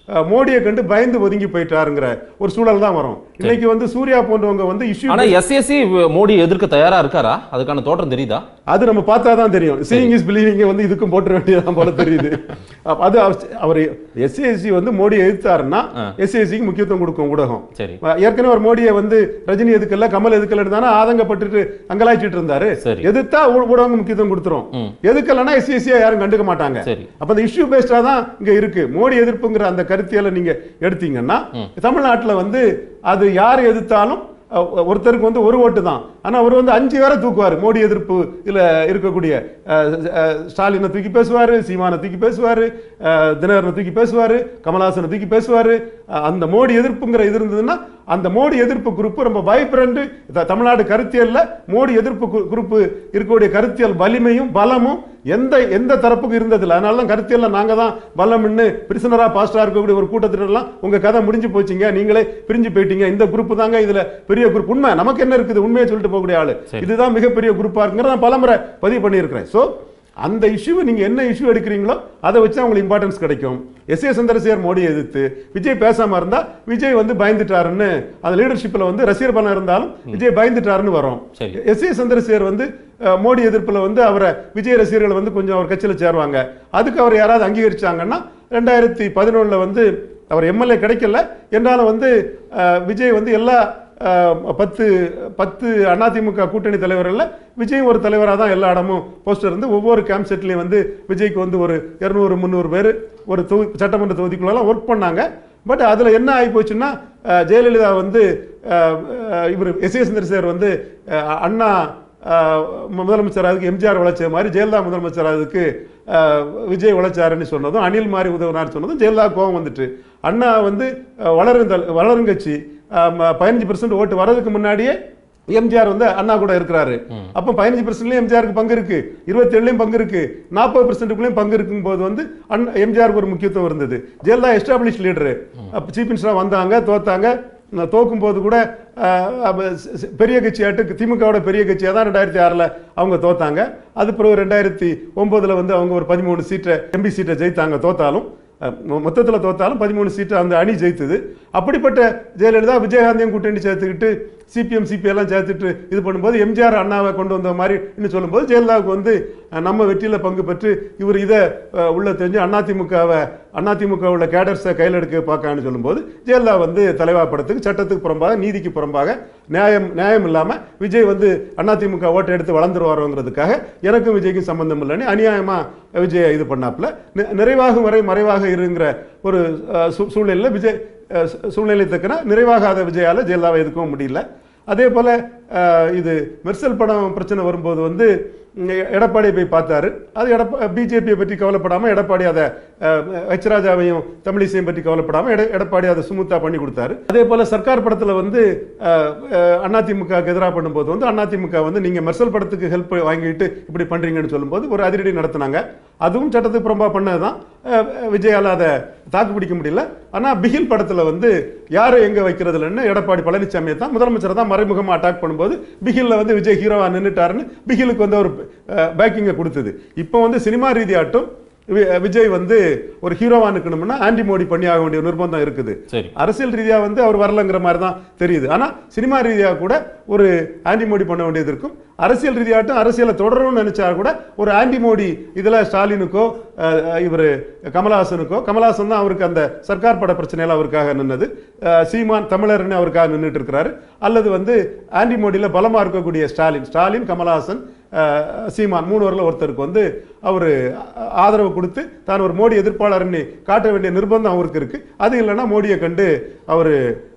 அஹ், மோடியை கண்டு பயந்து ஒதுங்கி போயிட்டாருங்கிற ஒரு சூழல் தான் வரும் இன்னைக்கு வந்து சூர்யா போன்றவங்க வந்து இஷ்யூ ஆனா எஸ்எஸ்சி மோடி எதிர்க்க தயாரா இருக்காரா அதுக்கான தோற்றம் தெரியுதா அது நம்ம பார்த்தா தான் தெரியும் சீயிங் இஸ் பிலீவிங் வந்து இதுக்கும் போட்டுற வேண்டியதான் போல தெரியுது அப்ப அது அவர்- அவர் எஸ்ஏஎஸ்சி வந்து மோடி எதிர்த்தாருன்னா எஸ்ஏஎஸ்சிக்கு முக்கியத்துவம் கொடுக்கும் ஊடகம் சரி ஏற்கனவே ஒரு மோடியை வந்து ரஜினி எதுக்கல்ல கமல் எதுக்கல்ல தானே ஆதங்கப்பட்டுட்டு அங்கலாய்ச்சிட்டு இருந்தாரு சரி. எதிர்த்தா ஊ- ஊடகம் முக்கியத்துவம் கொடுத்துரும் எதுக்கலன்னா எஸ்சிஎஸ்சியா யாரும் கண்டுக்க மாட்டாங்க சரி. அப்ப அந்த இஷ்யூ பேஸ்டா தான் இங்க இருக்கு மோடி எதிர்ப்புங்கிற அந்த கருத்தியலை நீங்க எடுத்தீங்கன்னா தமிழ்நாட்டுல வந்து அது யார் எதிர்த்தாலும் அஹ், ஒருத்தருக்கு வந்து ஒரு ஓட்டு தான் ஆனா அவர் வந்து அஞ்சு பேரை தூக்குவார் மோடி எதிர்ப்பு இதுல இருக்கக்கூடிய அஹ், அஹ், ஸ்டாலினை தூக்கி பேசுவாரு சீமானை தூக்கி பேசுவாரு அஹ், தினகரனை தூக்கி பேசுவாரு கமலஹாசனை தூக்கி பேசுவாரு அஹ், அந்த மோடி எதிர்ப்புங்கிற இது இருந்ததுன்னா அந்த மோடி எதிர்ப்பு குரூப் ரொம்ப பயப்பிரண்டு தமிழ்நாடு கருத்தியல்ல மோடி எதிர்ப்பு குரூப் இருக்கக்கூடிய கருத்தியல் வலிமையும் பலமும் எந்த எந்த தரப்புக்கு இருந்ததில்லை அதனால தான் கருத்தியல்ல நாங்க தான் பலம்னு பிரிசனரா பாஸ்டா இருக்கக்கூடிய ஒரு கூட்டத்தினர்லாம் உங்க கதை முடிஞ்சு போச்சுங்க நீங்களே பிரிஞ்சு போயிட்டீங்க இந்த குரூப் தாங்க இதுல பெரிய குரூப் உண்மை நமக்கு என்ன இருக்குது உண்மையை சொல்லிட்டு போகக்கூடிய ஆளு சரி. இதுதான் மிகப்பெரிய குரூப்பா இருக்குங்கிறத நான் பலமுறை பதிவு பண்ணியிருக்கிறேன் சோ அந்த இஷ்யூவை நீங்க என்ன இஷ்யூ எடுக்கிறீங்களோ அதை வச்சு உங்களுக்கு இம்பார்ட்டன்ஸ் கிடைக்கும் எஸ் ஏ சந்திரசேகர் மோடியை எதிர்த்து விஜய் பேசாம இருந்தா விஜய் வந்து பயந்துட்டாருன்னு அந்த லீடர்ஷிப்ல வந்து ரசிகர் பலம் இருந்தாலும் விஜய் பயந்துட்டாருன்னு வரும் சரி. எஸ் ஏ சந்திரசேகர் வந்து அஹ், மோடி எதிர்ப்புல வந்து அவரை விஜய் ரசிகர்கள் வந்து கொஞ்சம் அவர் கட்சியில சேருவாங்க அதுக்கு அவர் யாராவது அங்கீகரிச்சாங்கன்னா ரெண்டாயிரத்தி பதினொன்னுல வந்து அவர் எம்எல்ஏ கிடைக்கல என்றாலும் வந்து அஹ், விஜய் வந்து எல்லா அஹ், பத்து பத்து அதிமுக கூட்டணி தலைவர்கள்ல விஜய் ஒரு தலைவராக தான் எல்லா இடமும் போஸ்டர் இருந்து ஒவ்வொரு கேம்ப் செட்லையும் வந்து விஜய்க்கு வந்து ஒரு இருநூறு முந்நூறு பேர் ஒரு தொகுதி சட்டமன்ற தொகுதிக்குள்ளெல்லாம் ஒர்க் பண்ணாங்க பட் அதுல என்ன ஆகி போச்சுன்னா அஹ், ஜெயலலிதா வந்து அஹ், அஹ், இவர் எஸ் ஏ சந்திரசேகர் வந்து அஹ், அண்ணா அஹ், முதலமைச்சர் அதுக்கு எம்ஜிஆர் உழைச்ச மாதிரி ஜெயலலிதா முதலமைச்சர் அதுக்கு அஹ், விஜய் உழைச்சாருன்னு சொன்னதும் அனில் மாதிரி உதவினார் சொன்னதும் ஜெயலலிதா கோவம் வந்துட்டு அண்ணா வந்து அஹ், வளரும் தல்- வளரும் கட்சி பதினஞ்சு பெர்சன்ட் ஓட்டு வர்றதுக்கு முன்னாடியே எம்ஜிஆர் வந்து அண்ணா கூட இருக்கிறாரு அப்ப பதினஞ்சு பெர்சென்ட்லயும் எம்ஜிஆருக்கு பங்கு இருக்கு இருபத்தி ஏழுலயும் பங்கு இருக்கு நாற்பது பெர்சென்ட்டுக்குள்ளயும் பங்கு இருக்கும் போது வந்து அண்ணா எம்ஜிஆருக்கு ஒரு முக்கியத்துவம் இருந்தது ஜெயலலிதா எஸ்டாப்ளிஷ் லீடரு அப்ப சீஃப் மினிஸ்டரா வந்தாங்க தோத்தாங்க நான் தோக்கும் போது கூட அஹ், அப்ப ஸ்- ஸ்- பெரிய கட்சியாட்டு திமுகவோட பெரிய கட்சியாக தான் ரெண்டாயிரத்தி ஆறில் அவங்க தோத்தாங்க அது பிறகு ரெண்டாயிரத்தி ஒன்பதுல வந்து அவங்க ஒரு பதிமூணு சீட்டை எம்பி சீட்டை ஜெயித்தாங்க தோத்தாலும் மொத்தத்தில் தோத்தாலும் பதிமூணு சீட்டு அந்த அணி ஜெயித்தது அப்படிப்பட்ட ஜெயலலிதா விஜயகாந்தையும் கூட்டணி சேர்த்துக்கிட்டு சிபிஎம் சிபி எல்லாம் சேர்த்துட்டு இது பண்ணும்போது எம்ஜிஆர் அண்ணாவை கொண்டு வந்த மாதிரி இன்னும் சொல்லும்போது ஜெயலலிதாவுக்கு வந்து அஹ், நம்ம வெற்றியில பங்கு பெற்று இவர் இதை அஹ், உள்ள தெரிஞ்சு அதிமுகவை அதிமுக உள்ள கேடர்ஸை கையில் எடுக்க பார்க்கான்னு சொல்லும்போது ஜெயலலிதா வந்து தலைவா படத்துக்கு சட்டத்துக்கு புறம்பாக நீதிக்கு புறம்பாக நியாயம் நியாயம் இல்லாம விஜய் வந்து அதிமுக ஓட்டை எடுத்து வளர்ந்துருவாரோங்கிறதுக்காக எனக்கும் விஜய்க்கும் சம்பந்தம் இல்லைன்னு அநியாயமா விஜய் இது பண்ணாப்புல நி- நிறைவாகும் வரை மறைவாக இருங்கிற ஒரு அஹ், சூ- சூழ்நிலையில விஜய் அஹ், சூ- சூழ்நிலை தக்கன நிறைவாகாத விஜயால ஜெயலலிதாவை எதுக்கவும் முடியல அதே போல அஹ், இது மெர்சல் படம் பிரச்சனை வரும்போது வந்து இங்க எடப்பாடியை போய் பார்த்தாரு அது எடப்பா பிஜேபியை பற்றி கவலைப்படாம எடப்பாடி அதை அஹ், எச் ராஜாவையும் தமிழிசையும் பற்றி கவலைப்படாம எட எடப்பாடி அதை சுமுத்தா பண்ணி கொடுத்தாரு அதே போல சர்க்கார் படத்துல வந்து அஹ், அஹ், அதிமுகவுக்கு எதிராக பண்ணும்போது வந்து அதிமுக வந்து நீங்க மெர்சல் படத்துக்கு ஹெல்ப் வாங்கிட்டு இப்படி பண்றீங்கன்னு சொல்லும்போது ஒரு அதிரடி நடத்துனாங்க அதுவும் சட்டத்துக்கு புறம்பா பண்ணதுதான் அஹ், விஜயால அதை தாக்கு பிடிக்க முடியல ஆனா பிகில் படத்துல வந்து யாரை எங்க வைக்கிறது இல்லைன்னு எடப்பாடி பழனிசாமியை தான் முதலமைச்சரை தான் மறைமுகமா அட்டாக் பண்ணும்போது பிகில்ல வந்து விஜய் ஹீரோவா நின்னுட்டாருன்னு பிகிலுக்கு வந்து ஒரு பேக்கிங்கை கொடுத்தது இப்போ வந்து சினிமா ரீதியாட்டும் வி- விஜய் வந்து ஒரு ஹீரோவா நிற்கணும்னா ஆன்டி மோடி பண்ணி ஆக வேண்டிய நிர்பந்தம் இருக்குது சரி அரசியல் ரீதியா வந்து அவர் வரலங்கிற மாதிரி தான் தெரியுது ஆனா சினிமா ரீதியா கூட ஒரு ஆன்டி மோடி பண்ண வேண்டியது இருக்கும் அரசியல் ரீதியாட்டும் அரசியலை தொடரணும்னு நினைச்சா கூட ஒரு ஆன்டி மோடி இதுல ஸ்டாலினுக்கோ இவர் கமலஹாசனுக்கோ கமலஹாசன் தான் அவருக்கு அந்த சர்க்கார் பட பிரச்சனையில அவருக்காக நின்னது அஹ், சீமான் தமிழர்னு அவருக்காக நின்றுட்டு இருக்கிறாரு அல்லது வந்து ஆன்டி மோடியில பலமா இருக்கக்கூடிய ஸ்டாலின் ஸ்டாலின் கமலஹாசன் அஹ், சீமான் மூணுவரில் ஒருத்தருக்கு வந்து அவர் ஆதரவு கொடுத்து தான் ஒரு மோடி எதிர்ப்பாளர்னு காட்ட வேண்டிய நிர்பந்தம் அவருக்கு இருக்கு அது இல்லைன்னா மோடியை கண்டு அவர்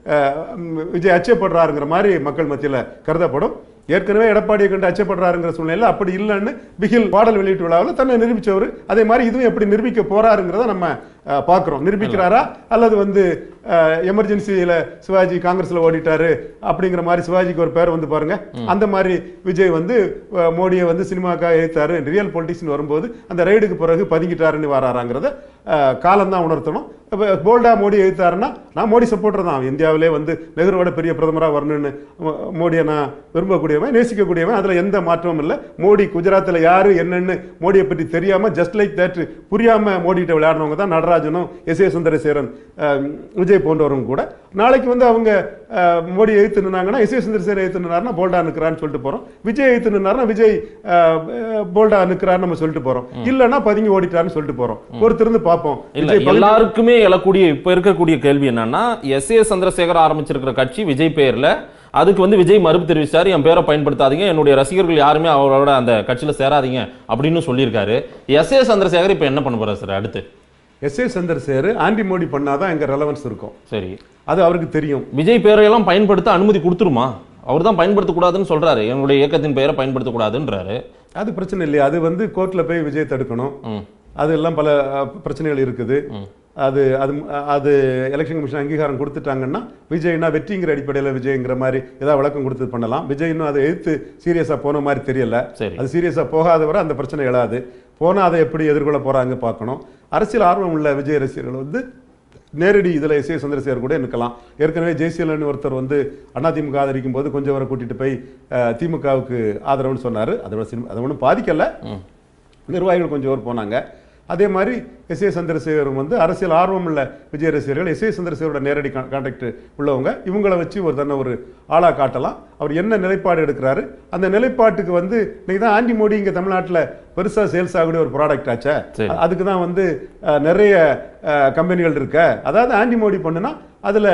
விஜய் அச்சப்படுறாருங்கிற மாதிரி மக்கள் மத்தியில் கருதப்படும் ஏற்கனவே எடப்பாடியை கண்டு அச்சப்படுறாருங்கிற சூழ்நிலையில் அப்படி இல்லைன்னு பிகில் பாடல் வெளியீட்டு விழாவில் தன்னை நிரூபிச்சவர் அதே மாதிரி இதுவும் எப்படி நிரூபிக்க போறாருங்கிறத நம்ம அஹ், பார்க்கிறோம் நிரூபிக்கிறாரா அல்லது வந்து எமர்ஜென்சியில சிவாஜி காங்கிரஸ்ல ஓடிட்டாரு அப்படிங்கிற மாதிரி சிவாஜிக்கு ஒரு பேர் வந்து பாருங்க அந்த மாதிரி விஜய் வந்து அஹ், மோடியை வந்து சினிமாக்காக எழுத்தாரு ரியல் பொலிட்டிக்ஸ் வரும்போது அந்த ரைடுக்கு பிறகு பதுங்கிட்டாருன்னு வராராங்கிறத காலம் தான் உணர்த்தணும் போல்டா மோடி எதிர்த்தாருன்னா நான் மோடி சப்போர்ட்டர் தான் இந்தியாவிலே வந்து நெஹ்ருவோட பெரிய பிரதமரா வரணும்னு மோ- மோடியை நான் விரும்பக்கூடியவன் நேசிக்கக்கூடியவன் அதுல எந்த மாற்றமும் இல்லை மோடி குஜராத்தில் யாரு என்னன்னு மோடியை பற்றி தெரியாம ஜஸ்ட் லைக் தட் புரியாம மோடிகிட்ட விளையாடுறவங்க தான் நடராஜனும் எஸ் ஏ சுந்தரசேகரன் அஹ், விஜய் போன்றவரும் கூட நாளைக்கு வந்து அவங்க அஹ், மோடி எதிர்த்து நின்னாங்கன்னா எஸ் ஏ சுந்தரசேகர் எதிர்த்து நின்னாருன்னா போல்டா நிற்கிறான்னு சொல்லிட்டு போறோம் விஜய் எதிர்த்து நின்னாருன்னா விஜய் அஹ், அஹ், போல்டா நிற்கிறான்னு நம்ம சொல்லிட்டு போறோம் இல்லைன்னா பதுங்கி ஓடிட்டாருன்னு சொல்லிட்டு போறோம் பொறுத்திருந்து பார்ப்போம் இல்ல விஜய் பதுங்கி- எல்லாருக்குமே எழக்கூடிய இப்ப இருக்கக்கூடிய கேள்வி என்னன்னா எஸ் ஏ சந்திரசேகர் ஆரம்பிச்சிருக்கிற கட்சி விஜய் பேர்ல அதுக்கு வந்து விஜய் மறுப்பு தெரிவிச்சாரு என் பேரை பயன்படுத்தாதீங்க என்னுடைய ரசிகர்கள் யாருமே அவரோட அந்த கட்சியில சேராதீங்க அப்படின்னு சொல்லியிருக்காரு எஸ் ஏ சந்திரசேகர் இப்ப என்ன பண்ண போறாரு சார் அடுத்து S A Chandrasekhar anti Modi பண்ணாதான் எங்க ரெலவன்ஸ் இருக்கும் சரி அது அவருக்கு தெரியும் விஜய் பேரையெல்லாம் பயன்படுத்த அனுமதி கொடுத்துருமா அவர் தான் பயன்படுத்தக்கூடாதுன்னு சொல்றாரு என்னுடைய இயக்கத்தின் பெயரை பயன்படுத்தக்கூடாதுன்றாரு அது பிரச்சனை இல்லையா அது வந்து கோர்ட்ல போய் விஜய் தடுக்கணும் ம். அதெல்லாம் பல அஹ், பிரச்சனைகள் இருக்குது அது அது அது எலெக்ஷன் கமிஷன் அங்கீகாரம் கொடுத்துட்டாங்கன்னா விஜய்னா வெற்றிங்கிற அடிப்படையில் விஜய்ங்கிற மாதிரி ஏதாவது விளக்கம் கொடுத்து பண்ணலாம் விஜய் இன்னும் அதை எதிர்த்து சீரியஸாக போன மாதிரி தெரியல சரி அது சீரியஸாக போகாத வரை அந்த பிரச்சனை எழாது போனால் அதை எப்படி எதிர்கொள்ள போகிறாங்க பார்க்கணும் அரசியல் ஆர்வம் உள்ள விஜய் ரசிகர்கள் வந்து நேரடி இதில் எஸ் ஏ சந்திரசேகர் கூட நிற்கலாம் ஏற்கனவே ஜெய்சீலன் ஒருத்தர் வந்து அதிமுக ஆதரிக்கும் போது கொஞ்சம் வரை கூட்டிட்டு போய் அஹ், திமுகவுக்கு ஆதரவுன்னு சொன்னார் அதோட சினிமா அதை ஒன்றும் பாதிக்கல நிர்வாகிகள் கொஞ்சம் பேர் போனாங்க அதே மாதிரி எஸ் ஏ சந்திரசேகரும் வந்து அரசியல் ஆர்வம் உள்ள விஜய் ரசிகர்கள் எஸ் ஏ சந்திரசேகரோட நேரடி கான்டாக்ட் உள்ளவங்க இவங்களை வச்சு ஒரு தன்னை ஒரு ஆளா காட்டலாம் அவர் என்ன நிலைப்பாடு எடுக்கிறாரு அந்த நிலைப்பாட்டுக்கு வந்து இன்னைக்கு தான் ஆண்டி மோடி இங்கே தமிழ்நாட்டில் பெருசாக சேல்ஸ் ஆகக்கூடிய ஒரு ப்ராடக்ட் ஆச்சே சரி. அ- அதுக்கு தான் வந்து அஹ், நிறைய அஹ், கம்பெனிகள் இருக்க அதாவது ஆண்டி மோடி பண்ணுனா அதில்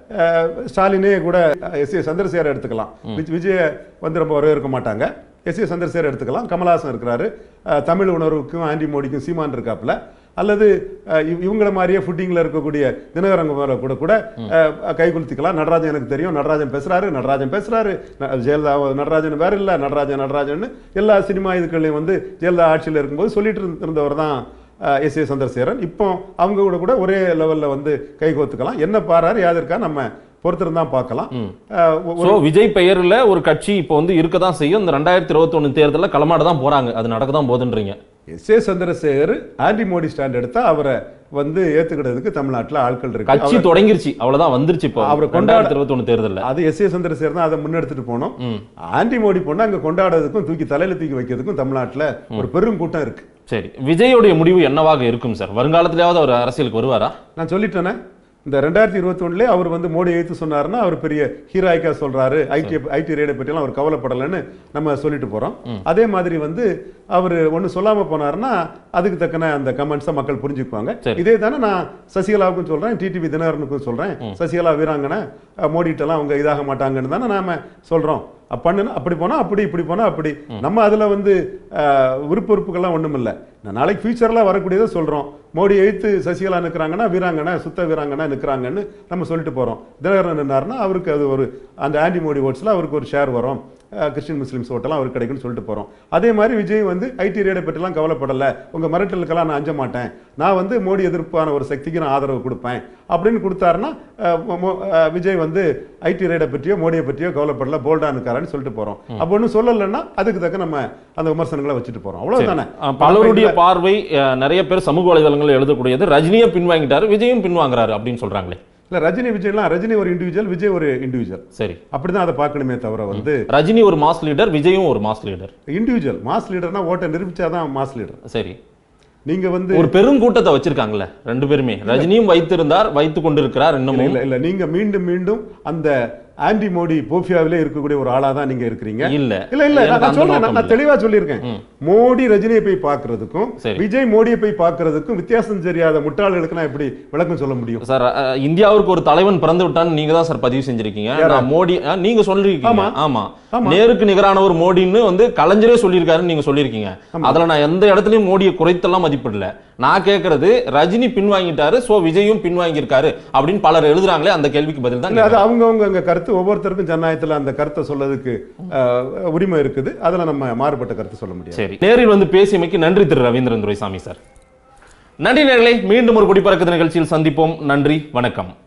ஸ்டாலினே கூட எஸ் ஏ சந்திரசேகர் எடுத்துக்கலாம் விஜ்- விஜய வந்து ரொம்ப வரவேற்க மாட்டாங்க எஸ் ஏ சந்திரசேகர் எடுத்துக்கலாம் கமலஹாசன் இருக்கிறாரு அஹ், தமிழ் உணர்வுக்கும் ஆண்டி மோடிக்கும் சீமான் இருக்காப்புல அல்லது அஹ், இவ- இவங்கள மாதிரியே ஃபுட்டிங்கில் இருக்கக்கூடிய தினகரங்க மேல கூட கூட அஹ், கை குலுத்திக்கலாம் நடராஜன் எனக்கு தெரியும் நடராஜன் பேசுறாரு நடராஜன் பேசுறாரு ந- ஜெயலலிதா நடராஜன் வேற இல்லை நடராஜன் நடராஜன் எல்லா சினிமா இதுகள்லையும் வந்து ஜெயலலிதா ஆட்சியில் இருக்கும்போது சொல்லிட்டு இருந்த- இருந்தவர் தான் எஸ் ஏ சந்திரசேகரன் இப்போ அவங்க கூட கூட ஒரே லெவல்ல வந்து கை கோத்துக்கலாம் என்ன பாராரு யாது இருக்கா நம்ம பொறுத்திருந்தான் பார்க்கலாம் அஹ், ஒ- சோ விஜய் பெயர்ல ஒரு கட்சி இப்போ வந்து இருக்க தான் செய்யும் இந்த ரெண்டாயிரத்தி இருபத்தி ஒண்ணு தேர்தலில் களமாட தான் போறாங்க அது நடக்க தான் போகுதுன்றீங்க S A Chandrasekhar anti Modi stand எடுத்தா அவரை வந்து ஏத்துக்கிறதுக்கு தமிழ்நாட்டுல ஆட்கள் இருக்கு கட்சி தொடங்கிருச்சு அவ்வளவுதான் வந்துருச்சு இப்போ அவரை கொண்டாட- ரெண்டாயிரத்தி இருபத்தி ஒண்ணு தேர்தலில் அது எஸ் ஏ சந்திரசேகர் தான் அதை முன்னெடுத்துட்டு போனோம் ஆன்டி மோடி பொண்ணு அங்க கொண்டாடுறதுக்கும் தூக்கி தலையில தூக்கி வைக்கிறதுக்கும் தமிழ்நாட்டுல ஒரு பெரும் கூட்டம் இருக்கு சரி விஜயோடைய முடிவு என்னவாக இருக்கும் சார் வருங்காலத்திலேயாவது அவர் அரசியலுக்கு வருவாரா நான் சொல்லிட்டேனே இந்த ரெண்டாயிரத்தி இருபத்தி அவர் வந்து மோடி எழுத்து சொன்னாருன்னா அவர் பெரிய ஹீராய்க்கா சொல்றாரு ஐடி ஐடி ரேடை பற்றியெல்லாம் அவர் கவலைப்படலைன்னு நம்ம சொல்லிட்டு போறோம் அதே மாதிரி வந்து அவர் ஒண்ணு சொல்லாம போனாருன்னா அதுக்கு தக்கன அந்த கமெண்ட்ஸை மக்கள் புரிஞ்சுக்குவாங்க சரி. இதே தானே நான் சசிகலாவுக்கும் சொல்றேன் டிடிவி தினகரனுக்கும் சொல்றேன் சசிகலா வீராங்கனை அஹ், மோடிட்டெல்லாம் அவங்க இதாக மாட்டாங்கன்னு தானே நாம சொல்றோம் அப்ப பண்ணுனா அப்படி போனா அப்படி இப்படி போனா அப்படி நம்ம அதுல வந்து அஹ், விருப்ப உறுப்புகள்லாம் ஒண்ணும் இல்ல நான் நாளைக்கு ஃபியூச்சர்ல வரக்கூடியதை சொல்றோம் மோடி எழுத்து சசிகலா நிற்கிறாங்கன்னா வீராங்கனை சுத்த வீராங்கனை நிற்கிறாங்கன்னு நம்ம சொல்லிட்டு போறோம் தினகரன் நின்னாருன்னா அவருக்கு அது ஒரு அந்த ஆன்டி மோடி ஓட்ஸ்ல அவருக்கு ஒரு ஷேர் வரும் அஹ், கிறிஸ்டின் முஸ்லிம்ஸ் ஓட்டெல்லாம் அவருக்கு கிடைக்கும்னு சொல்லிட்டு போறோம் அதே மாதிரி விஜய் வந்து ஐடி ரேடை பற்றிலாம் கவலைப்படல உங்க மிரட்டலுக்கெல்லாம் நான் அஞ்ச மாட்டேன் நான் வந்து மோடி எதிர்ப்பான ஒரு சக்திக்கு நான் ஆதரவு கொடுப்பேன் அப்படின்னு கொடுத்தாருன்னா அஹ், மோ- மோ- அஹ், விஜய் வந்து ஐடி ரேடை பற்றியோ மோடியை பற்றியோ கவலைப்படல போல்டா இருக்காருன்னு சொல்லிட்டு போறோம் அப்போ ஒன்றும் சொல்லலைன்னா அதுக்கு தக்க நம்ம அந்த விமர்சனங்களை வச்சுட்டு போறோம் அவ்வளவுதானே அஹ் பலருடைய பார்வை அஹ், நிறைய பேர் சமூக வலைதளங்கள் எழுதக்கூடியது ரஜினியை பின்வாங்கிட்டாரு விஜயும் பின்வாங்குறாரு அப்படின்னு சொல்றாங்களே இல்ல ரஜினி விஜய்லாம் ரஜினி ஒரு இண்டிவிஜுவல் விஜய் ஒரு இண்டிவிஜுவல் சரி அப்படிதான் அதை பார்க்கணுமே தவிர வந்து ரஜினி ஒரு மாஸ் லீடர் விஜயும் ஒரு மாஸ் லீடர் இண்டிவிஜுவல் மாஸ் லீடர்னா ஓட்டை நிரூபிச்சாதான் மாஸ் லீடர் சரி நீங்க வந்து ஒரு பெரும் கூட்டத்தை வச்சிருக்காங்கல்ல ரெண்டு பேருமே ரஜினியும் வைத்திருந்தார் வைத்து கொண்டிருக்கிறார் இன்னமும் இல்ல இல்ல நீங்க மீண்டும் மீண்டும் அந்த ஆன்டி மோடி போஃபியாவிலே இருக்கக்கூடிய ஒரு ஆளா தான் நீங்க இருக்கிறீங்க இல்ல இல்ல இல்ல நான் எனக்கு நான் அந்த சொல்றேன் நோக்கம் நான் இல்ல. தெளிவா சொல்லியிருக்கேன் மோடி ரஜினியை போய் பார்க்கிறதுக்கும் சரி. விஜய் மோடியை போய் பார்க்கிறதுக்கும் வித்தியாசம் தெரியாத முட்டாள்களுக்கு நான் எப்படி விளக்கம் சொல்ல முடியும் சார் அஹ், இந்தியாவுக்கு ஒரு தலைவன் பிறந்து விட்டான்னு நீங்க தான் சார் பதிவு செஞ்சிருக்கீங்க நான் மோடி அஹ், நீங்க சொல்லிருக்கீங்க ஆமா. ஆமா ஆமா. நேருக்கு நிகரானவர் மோடின்னு வந்து கலைஞரே சொல்லியிருக்காருன்னு நீங்க சொல்லியிருக்கீங்க அதுல நான் எந்த இடத்துலயும் மோடியை குறைத்தெல்லாம் மதிப்பிடல நான் கேக்குறது ரஜினி பின்வாங்கிட்டாரு சோ விஜயும் பின்வாங்கியிருக்காரு அப்படின்னு பலர் எழுதுறாங்களே அந்த கேள்விக்கு பதில் தான் இல்ல அது அவங்கவங்க அங்க கருத்து ஒவ்வொருத்தருக்கும் ஜனநாயகத்துல அந்த கருத்தை சொல்லதுக்கு அஹ், உரிமை இருக்குது அதுல நம்ம மாறுபட்ட கருத்து சொல்ல முடியாது சரி நேரில் வந்து பேசியமைக்கு நன்றி திரு ரவீந்திரன் துரைசாமி சார் நன்றி நேர்களே மீண்டும் ஒரு குடிப்பறக்கத்து நிகழ்ச்சியில் சந்திப்போம் நன்றி வணக்கம்